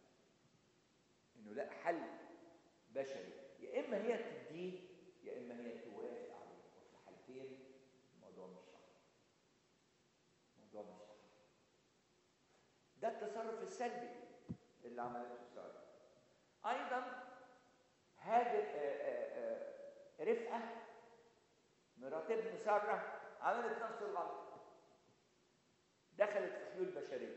انه لا حل بشري يا اما هي تديه يا اما هي توافق عليه وفي الحالتين الموضوع مش صح الموضوع مش صح ده التصرف السلبي اللي عملته ساره ايضا هاجر آه، آه، آه، رفقه مرات ابن ساره عملت نفس الغلط دخلت في حلول بشريه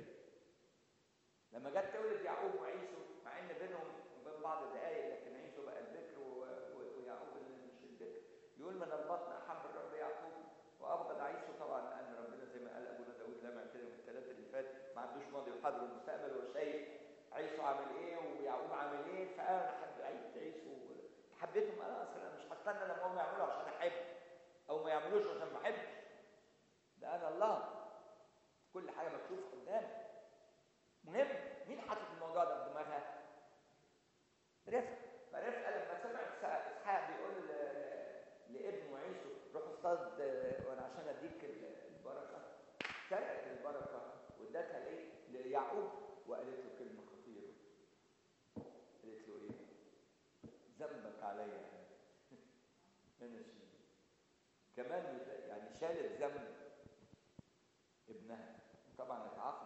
لما جت تولد يعقوب وعيسو مع ان بينهم وبين بعض دقائق لكن عيسو بقى البكر و- و- ويعقوب اللي مش البكر يقول من البطن احب الرب يعقوب وابغض عيسو طبعا لان ربنا زي ما قال ابونا داود لما كده من الثلاثه اللي فات ما عندوش ماضي وحاضر ومستقبل وشايف عيسو عامل ايه ويعقوب عامل ايه فانا حب عيسو عيسو حبيتهم انا اصلا انا مش هستنى لما هم يعملوا عشان احب او ما يعملوش عشان ما احبش ده انا الله كل حاجه مكشوف قدامي مهم مين حاطط الموضوع ده في دماغها؟ رفقه فرفقه لما سمعت سا- اسحاق بيقول ل- لابنه عيسو روح اصطاد آه، وانا عشان اديك ال- البركه سرقت البركه وادتها لايه؟ ليعقوب وقالت له كلمه خطيره قالت له ايه؟ ذنبك عليا انا شيل كمان يعني شالت ذنب ابنها طبعا اتعاقب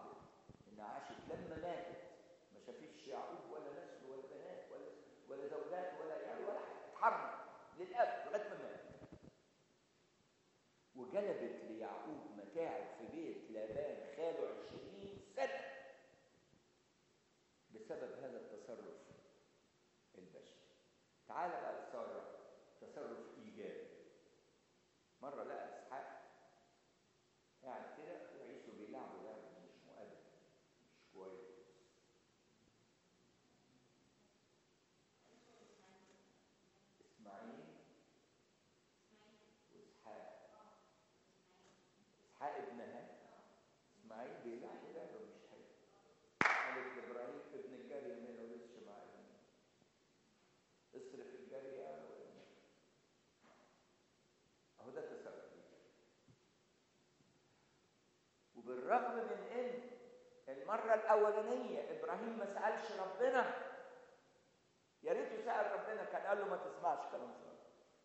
وبالرغم من ان المره الاولانيه ابراهيم ما سالش ربنا يا ريته سال ربنا كان قال له ما تسمعش كلام ساره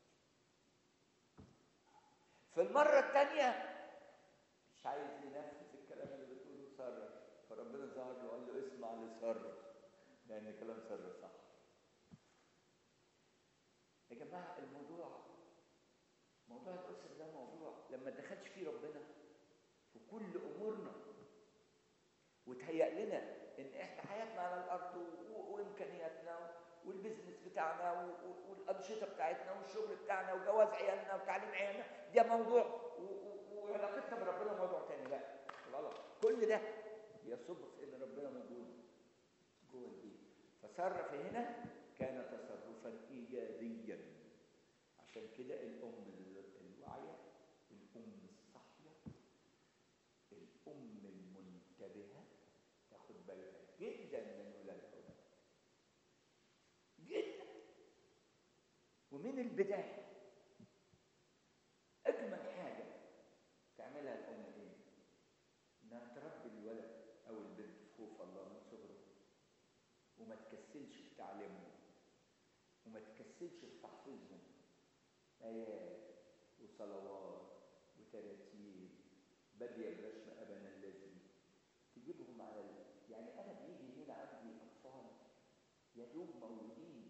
في المره الثانيه مش عايز ينفذ الكلام اللي بتقوله ساره فربنا ظهر له وقال له اسمع لساره لان كلام ساره صح يا جماعه الموضوع موضوع الاسر ده موضوع لما دخلش فيه ربنا في كل امورنا وتهيأ لنا ان احنا حياتنا على الارض و- وامكانياتنا والبزنس بتاعنا و- و- والانشطه بتاعتنا والشغل بتاعنا وجواز عيالنا وتعليم عيالنا ده موضوع و- و- وعلاقتنا بربنا موضوع تاني لا غلط كل ده يصب في ان ربنا موجود جوه البيت فصرف هنا كان تصرفا ايجابيا عشان كده الام الواعيه الام الصاحيه الام المنتبهه تاخد بالها جدا من ولادها جدا ومن البدايه اجمل حاجه تعملها الام ايه انها تربي الولد او البنت في خوف الله من صغره وما تكسلش في تعليمهم وما تكسلش في تحفيظهم آيات وصلوات وتراتيب بدي برسم أبنا الذي تجيبهم على ال... يعني أنا بيجي هنا عندي أطفال يا دوب مولودين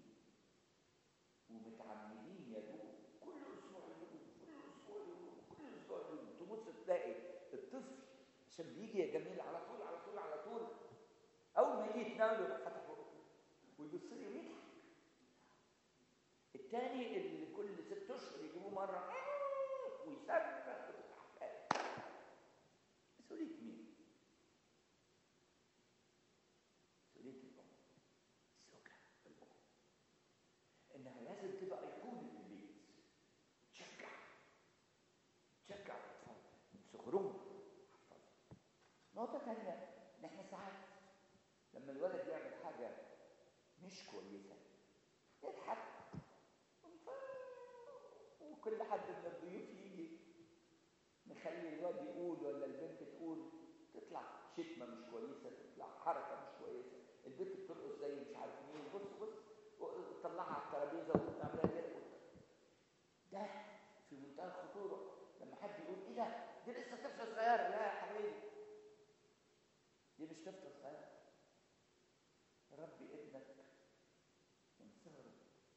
ومتعمدين يا دوب كل أسبوع يجوا كل أسبوع يجوا كل أسبوع يجوا تبص تلاقي الطفل عشان بيجي يا جميل على طول على طول على طول أول ما يجي يتناول يروح فاتح بقه ويبص لي ويضحك التاني اللي كل ست اشهر يجيبوه مره ويصرخ مسؤوليه مين؟ مسؤوليه الام الزوجه الام انها لازم تبقى ايقونه في البيت تشجع تشجع الاطفال من صغرهم احفظهم نقطه ثانيه ان احنا ساعات لما الولد يعمل حاجه مش كويسه نضحك وكل حد من الضيوف يجي نخلي الواد يقول ولا البنت تقول تطلع شتمه مش كويسه تطلع حركه مش كويسه البنت بترقص زي مش عارف مين بص بص وتطلعها على الترابيزه وتعملها كده ده في منتهى الخطوره لما حد يقول ايه ده دي لسه طفله صغيره لا يا حبيبي دي مش طفله صغيره ربي ابنك من صغره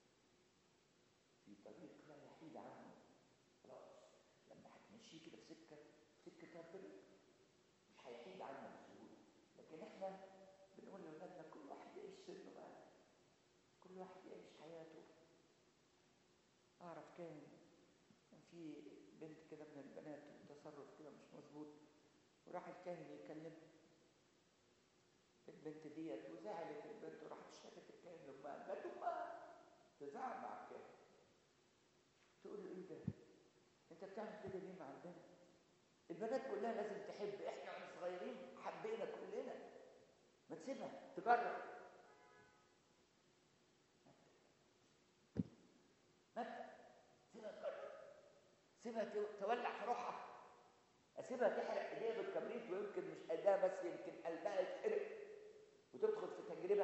في طريق لا يحيد عنه خلاص لما هتمشيه كده في سكه سكه ربنا مش هيحيد عنه بسهوله لكن احنا بنقول لاولادنا كل واحد يعيش سنه بقى كل واحد يعيش حياته اعرف كان كان في بنت كده من البنات تصرف كده مش مظبوط وراح الكاهن يكلمها البنت ديت وزعلت البنت وراحت اشتكت الكاهن لامها قالت امها تزعل مع الكاهن تقول له ايه ده؟ انت بتعمل كده ليه مع البنت؟ البنات كلها لازم تحب احنا واحنا صغيرين حبينا كلنا ما تسيبها تجرب مبدأ سيبها تجرب سيبها تولع في روحها اسيبها تحرق ايديها بالكبريت ويمكن مش قلبها بس يمكن قلبها يتحرق وتدخل في تجربه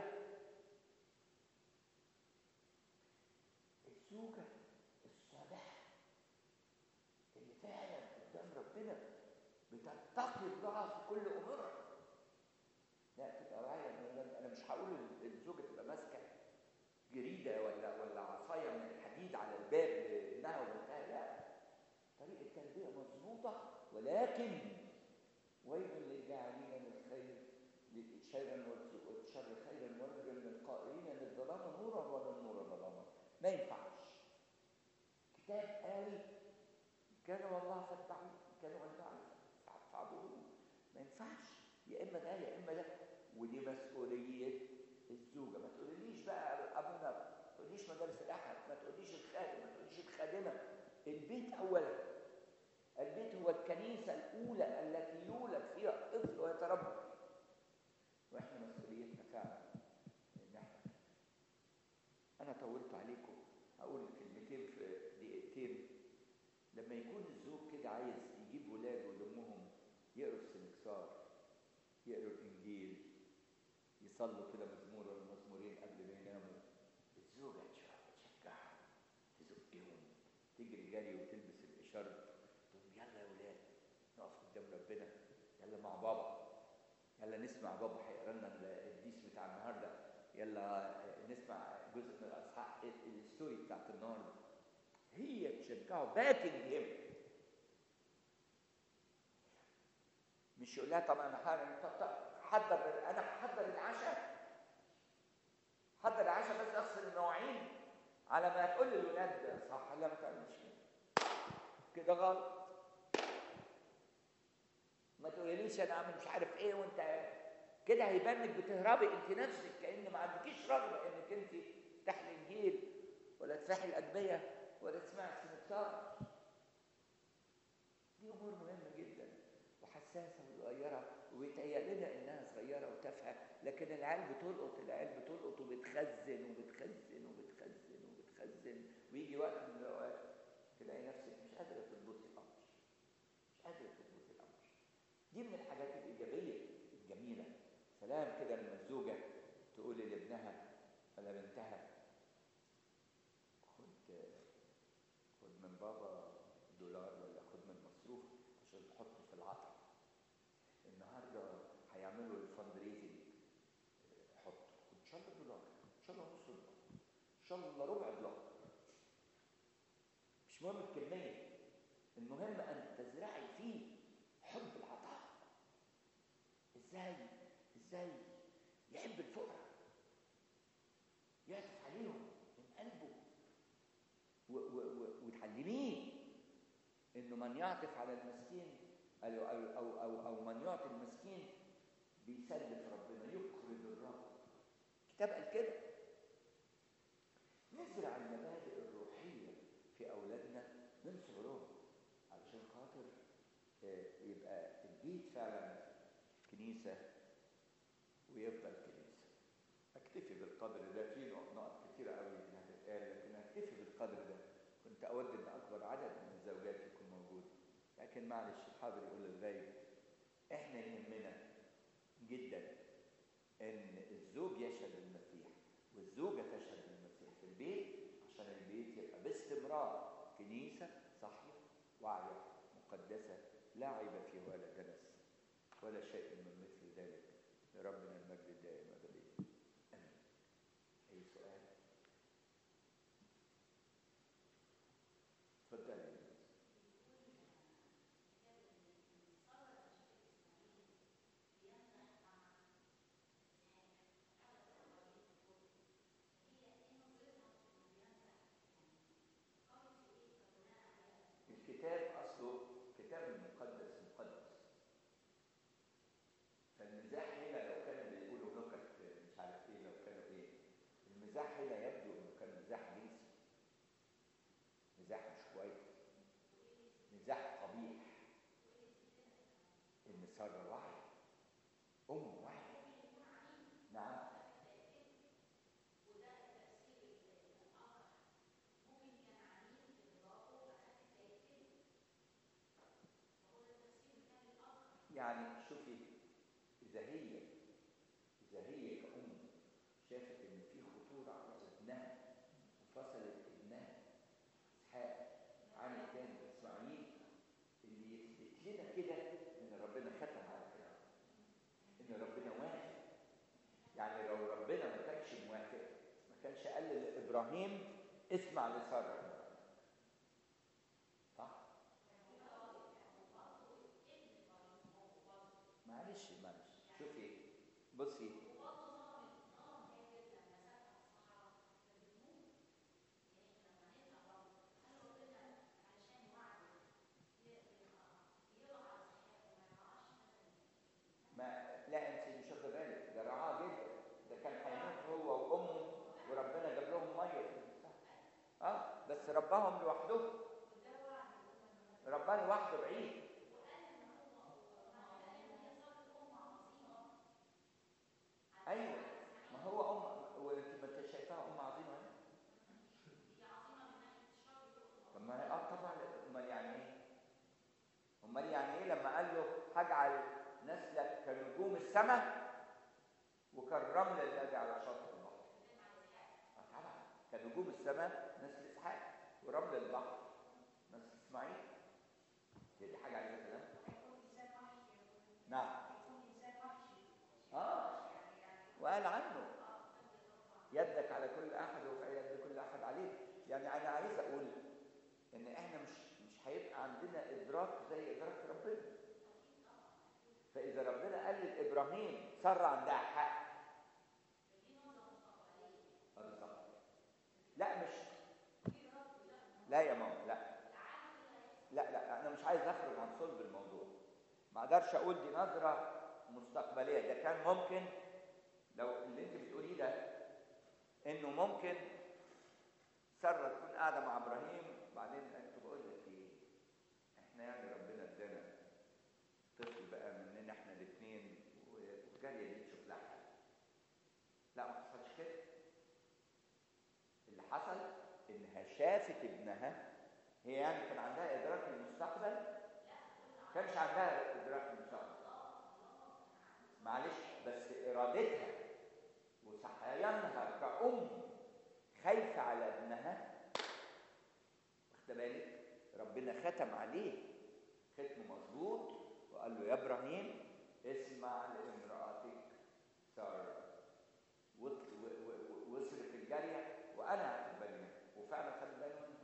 الزوجه الصالحه اللي فعلا قدام ربنا بتتقي الله في كل امورها لا تبقى واعيه انا مش هقول الزوجه تبقى ماسكه جريده ولا ولا عصايه من الحديد على الباب انها وبنتها لا طريقه تربيه مظبوطه ولكن ويل للجاعلين للخير شيرا والشر خيرا ورجا للقائلين للظلام نورا وللنور ظلاما ما ينفعش كتاب قال كانوا والله فاتبعوا كانوا والله فاعبدون ما ينفعش يا اما ده يا اما ده ودي مسؤوليه الزوجه ما تقوليش بقى ابونا ما تقوليش مدارس الاحد ما تقوليش الخادم ما تقوليش الخادمه البيت اولا البيت هو الكنيسه الاولى التي يولد فيها الطفل ويتربى واحنا مسؤوليتنا فعلا ان احنا انا طولت عليكم هقول كلمتين في دقيقتين لما يكون الزوج كده عايز يجيب ولاده ويلمهم يقروا في سنكسار باستفسار يقروا الانجيل يصلوا كده مزمور ولا مزمورين قبل ما يناموا الزوجه تشجعهم تزقهم تجري جري وتلبس الاشارب تقول يلا يا ولاد نقف قدام ربنا يلا مع بابا يلا نسمع بابا هيقرا لنا القديس بتاع النهارده يلا نسمع جزء من الاصحاح الستوري بتاعت النهارده هي تشجعه باكن هيم مش يقول لها طب انا حضر انا هحضر العشاء حضر العشاء بس اغسل المواعين على ما تقول للولاد صح لا ما تعملش كده كده غلط ما تقوليش انا اعمل مش عارف ايه وانت كده هيبان انك بتهربي انت نفسك كان ما عندكيش رغبه انك انت تفتحي الانجيل ولا تفتحي الادبيه ولا تسمعي السنكتار دي امور مهمه جدا وحساسه وصغيره وبيتهيأ لنا انها صغيره وتافهه لكن العيال بتلقط العيال بتلقط وبتخزن وبتخزن وبتخزن وبتخزن ويجي وقت من الاوقات تلاقي نفسك مش قادره تضبطي الامر مش قادره تضبطي الامر دي من الحاجات الايجابيه الجميله سلام كده لما الزوجه تقول لابنها ولا بنتها خد خد من بابا دولار ولا خد من مصروف عشان تحطه في العطر النهارده هيعملوا الفند ريزنج حط ان شاء الله دولار ان شاء الله نص دولار ان شاء الله ربع دولار مش مهم الكميه المهم ان تزرعي فيه حب العطاء ازاي ازاي يحب الفقراء يعطف عليهم من قلبه وتعلميه انه من يعطف على المسكين أو, أو, أو, أو, أو من يعطي المسكين بيسلف ربنا يقرض الرب الكتاب قال كده نزرع المبادئ الروحية في أولادنا من صغرهم علشان خاطر يبقى البيت فعلا كنيسة ويفضل كنيسة أكتفي بالقدر ده في نقط كتيرة قوي إنها تتقال لكن أكتفي بالقدر ده كنت أود إن أكبر عدد من الزوجات يكون موجود لكن معلش الحاضر يقول للغايب احنا يهمنا جدا ان الزوج يشهد للمسيح والزوجه تشهد للمسيح في البيت عشان البيت يبقى باستمرار كنيسه صحيه واعيه مقدسه لا عيب فيه ولا دنس ولا شيء من مثل ذلك لربنا المجد الدائم ابدا امين اي سؤال اتفضلي الكتاب اصله كتاب مقدس مقدس فالمزاح هنا لو كانوا بيقولوا نكت مش عارف ايه لو كانوا ايه المزاح هنا يبدو انه كان مزاح جنسي مزاح مش كويس مزاح قبيح ان ساره وعي ام وعي نعم يعني شوفي اذا هي اذا هي كأم شافت ان في خطوره على ابنها وفصلت ابنها اسحاق عن الثاني اسماعيل اللي يثبت لنا كده ان ربنا ختم على كده ان ربنا وافق يعني لو ربنا ما كانش موافق ما كانش قال لابراهيم اسمع لساره صح؟ معلش معلش شوفي بصي ما لا انت مش واخده بالك ده رعاه جدا ده كان هيموت هو وامه وربنا جاب لهم ميه في المساحه اه بس رباهم لوحدهم رباه لوحده بعيد ايوه ما هو ام وانت ما انت شايفاها ام عظيمه اهي طب ما هي اه طبعا امال يعني ايه؟ امال يعني ايه لما قال له هجعل نسلك كنجوم السماء وكالرمل الذي على شاطئ البحر آه طبعا كنجوم السماء نسل اسحاق ورمل البحر نسل اسماعيل هي دي حاجه عايزه كلام نعم اه وقال عنه يدك على كل احد وفي يد كل احد عليك يعني انا عايز اقول ان احنا مش مش هيبقى عندنا ادراك زي ادراك ربنا فاذا ربنا قال لابراهيم ساره عندها حق آه بالظبط لا مش لا يا ماما لا لا لا انا مش عايز اخرج عن صلب الموضوع ما اقدرش اقول دي نظره مستقبليه ده كان ممكن لو اللي انت بتقوليه ده انه ممكن ساره تكون قاعده مع ابراهيم بعدين قالت له بقول لك ايه احنا يعني ربنا ادانا طفل بقى مننا احنا الاثنين والجاريه دي تشوف لها حل لا ما حصلش كده اللي حصل انها شافت ابنها هي يعني كان عندها ادراك للمستقبل كانش عندها ادراك للمستقبل معلش بس ارادتها وصحيانها كأم خايفة على ابنها واخد بالك ربنا ختم عليه ختم مظبوط وقال له يا ابراهيم اسمع لامرأتك سارة وط- و- و- و- واصرف الجارية وانا هاخد بالي منها وفعلا خد بالي منها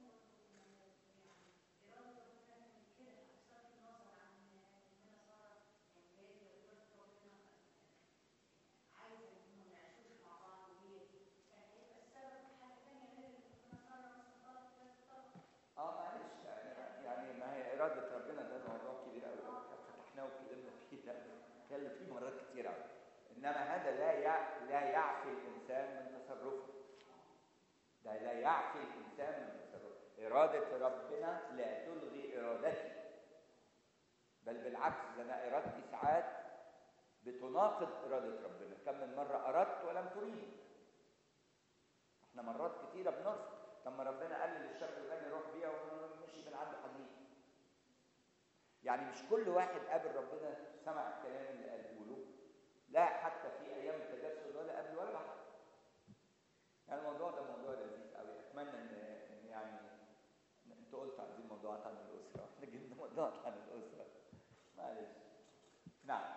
اه معلش يعني يعني ما هي اراده ربنا ده موضوع كبير قوي فتحناه واتكلمنا فيه ده اتكلم فيه مرات كتير قوي انما هذا لا يع... لا يعفي الانسان من تصرفه ده لا يعفي الانسان من تصرفه اراده ربنا لا تلغي ارادتي بل بالعكس ده انا ارادتي ساعات بتناقض اراده ربنا كم من مره اردت ولم تريد احنا مرات كتيره بنرفض طب ما ربنا قال للشاب الغني روح بيها ومشي من عنده حديد يعني مش كل واحد قابل ربنا سمع الكلام اللي قاله له لا حتى في ايام التجسد ولا قبل ولا بعد يعني الموضوع ده موضوع لذيذ قوي اتمنى ان ان يعني انت قلت عايزين موضوعات عن الاسره احنا جبنا موضوعات عن الاسره معلش نعم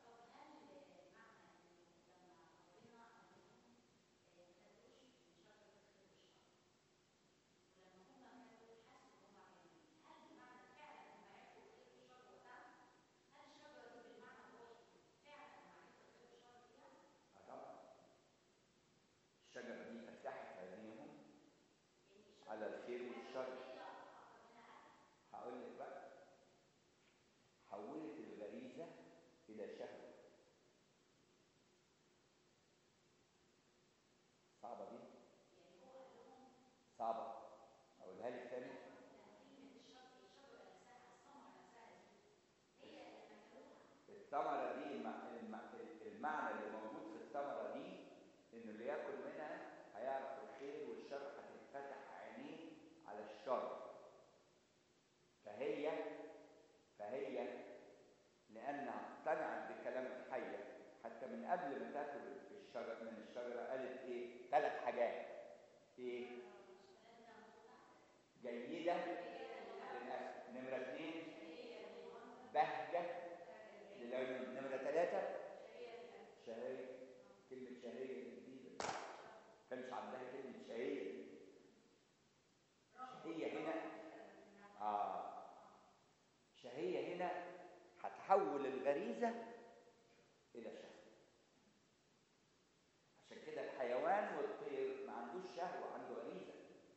آه طبعا الشجره دي فتحت عينيهم على الخير والشر هقول لك بقى حولت الغريزه الى شهوه صعبه دي صعبه اقولها لك تاني الثمرة دي الم- الم- المعنى اللي موجود في الثمرة دي إنه اللي ياكل منها هيعرف الخير والشر هتتفتح عينيه على الشر فهي فهي لأنها اقتنعت بكلام الحية حتى من قبل ما تاكل الشجر من الشجرة قالت إيه؟ ثلاث حاجات إيه؟ جيدة للأكل نمرة اثنين بهجة للعيون نمرة ثلاثة شهية كلمة شهية دي جديدة كانش عندها كلمة شهية دي شهية هنا آه شهية هنا هتحول الغريزة إلى شهوة عشان كده الحيوان والطير ما عندوش شهوة عنده غريزة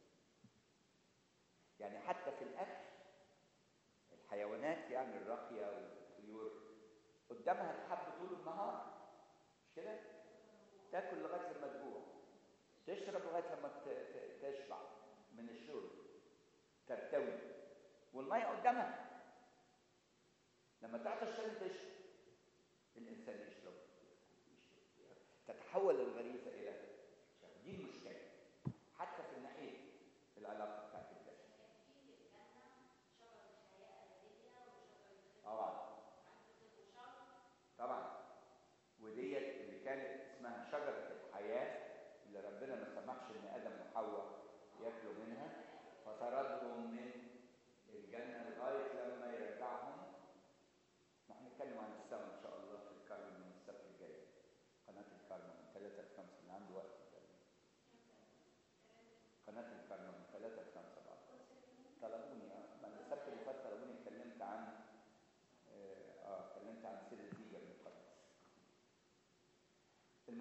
يعني حتى في الأكل الحيوانات يعني الراقية والطيور قدامها الحب طول النهار مش كده؟ تاكل لغايه لما تجوع تشرب لغايه لما ت- ت- تشبع من الشرب ترتوي والميه قدامها لما تعطش تاني تشرب الانسان يشرب يشرب تتحول الغريزه الى شهوة. دي المشكله حتى في الناحيه العلاقه بتاعت الجسد طبعا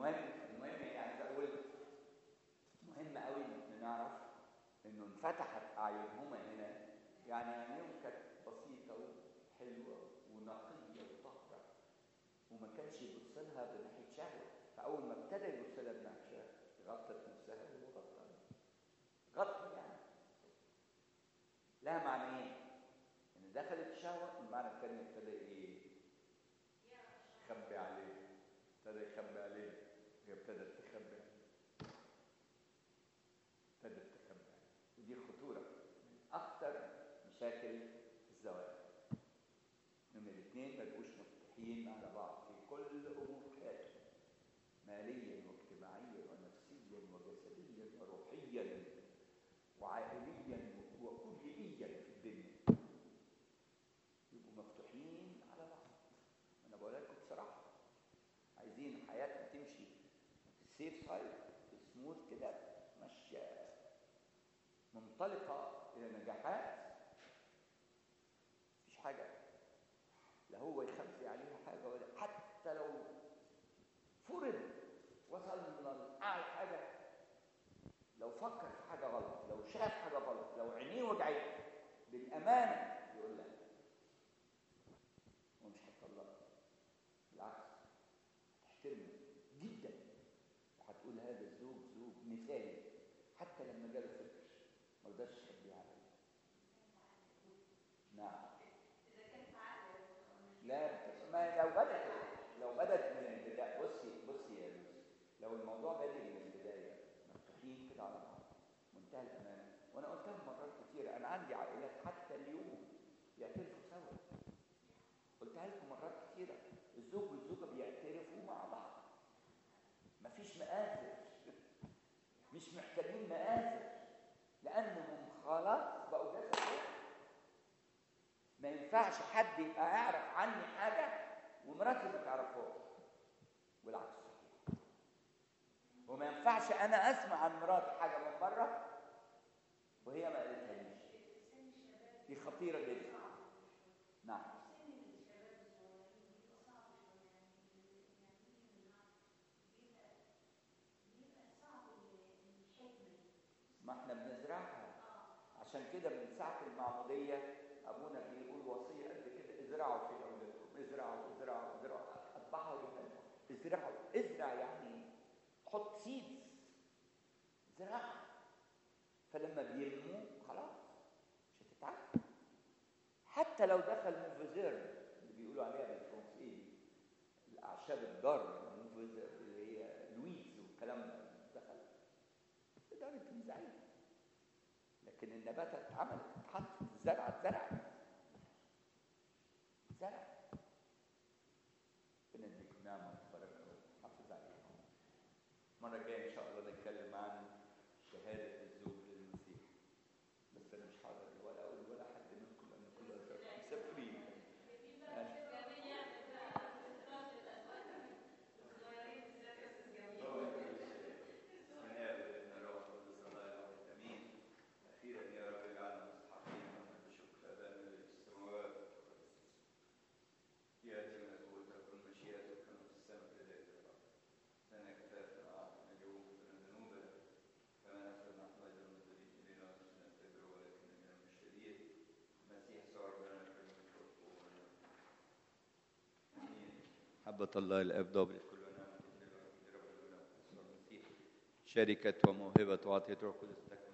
المهم المهم يعني عايز اقول مهم قوي ان نعرف انه انفتحت اعينهما هنا يعني عينيهم كانت بسيطه وحلوه ونقيه وطاهره وما كانش يبص لها بناحيه شهوه فاول ما ابتدى يبص لها بناحيه شهوه غطت نفسها وغطى غطى يعني لها معنيين ان دخلت الشهوه المعنى الثاني ابتدى ايه يخبي عليه ابتدى يخبي عليه هي ابتدت تخبي عليه ابتدت تخبي عليه ودي خطوره من اخطر مشاكل الزواج ان الاثنين ما يبقوش مفتوحين على بعض في كل امور حياتهم ماليا واجتماعيا ونفسيا وجسديا وروحيا وعائليا وكليا في الدنيا يبقوا مفتوحين على بعض انا بقول لكم بصراحه عايزين حياتنا تمشي في السيف سايد سموث كده ماشيه منطلقه الى نجاحات مفيش حاجه لا هو يخبي عليها حاجه ولا حتى لو فرض وصلنا لاعلى حاجه لو فكر في حاجه غلط لو شاف حاجه غلط لو عينيه وجعته بالامانه يقول لها ومش هتطلقها بالعكس هتحترمه جدا وهتقول هذا الزوج زوج مثالي حتى لما جاله فكر ما رضاش يخبيه عليه نعم إذا كانت عادة لا ما لو بدأت لو بدأت من البداية بصي بصي يا لوسي لو الموضوع بادئ من البداية مفتوحين كده على بعض منتهى الأمانة وأنا قلتها مرات كتير أنا عندي عائلات حتى اليوم بيعترفوا سوا قلتها لكم مرات كتيرة الزوج والزوجة بيعترفوا مع بعض مفيش مآثر مش محتاجين مآثر لأنهم خلاص بقوا جسد واحد ما ينفعش حد يبقى يعرف عني حاجة ومراتي ما تعرفهاش والعكس صحيح وما ينفعش أنا أسمع عن مراتي حاجة من بره وهي ما قالتهاليش دي خطيرة جدا نعم ما احنا بنزرعها عشان كده من ساعة المعمودية أبونا بيقول وصية قد كده ازرعوا في أولادكم ازرعوا ازرعوا ازرعوا أطبعوا لله ازرعوا ازرع يعني حط سيدز زرع فلما بينمو خلاص مش هتتعب حتى لو دخل موفيزير اللي بيقولوا عليها بالفرنسية الأعشاب الضارة الموفيزير اللي هي لويز والكلام ده دخل تقدري تنزعيه لكن النباتة اتعملت اتحطت الزرعة اتزرعت زرع ربنا يديكم نعمة وبركة وحافظ عليكم المرة الجاية إن شاء الله نتكلم عن شهادة الزوج للمسيح بس أنا مش حاضر ولا أقول ولا حد منكم لأن كل أسراركم مسافرين أخيرا يا رب اجعلنا مستحقين بشكر أبانا للسماوات يأتي ملكوتك مشيئتك كما في السماء كذلك في الأرض لنا كفافنا أعطنا اليوم لنا ذنوبنا كما نغفر نحن أيضا المذنبين إلينا ولا تجعلنا في تجربة ولكن من الشرير المسيح صار لنا كلمة والقوة آمين محبة الله الآب ضابط كل نعمة من الوحيد رب العالمين المسيح شركة وموهبة وعطية روح القدس تكمل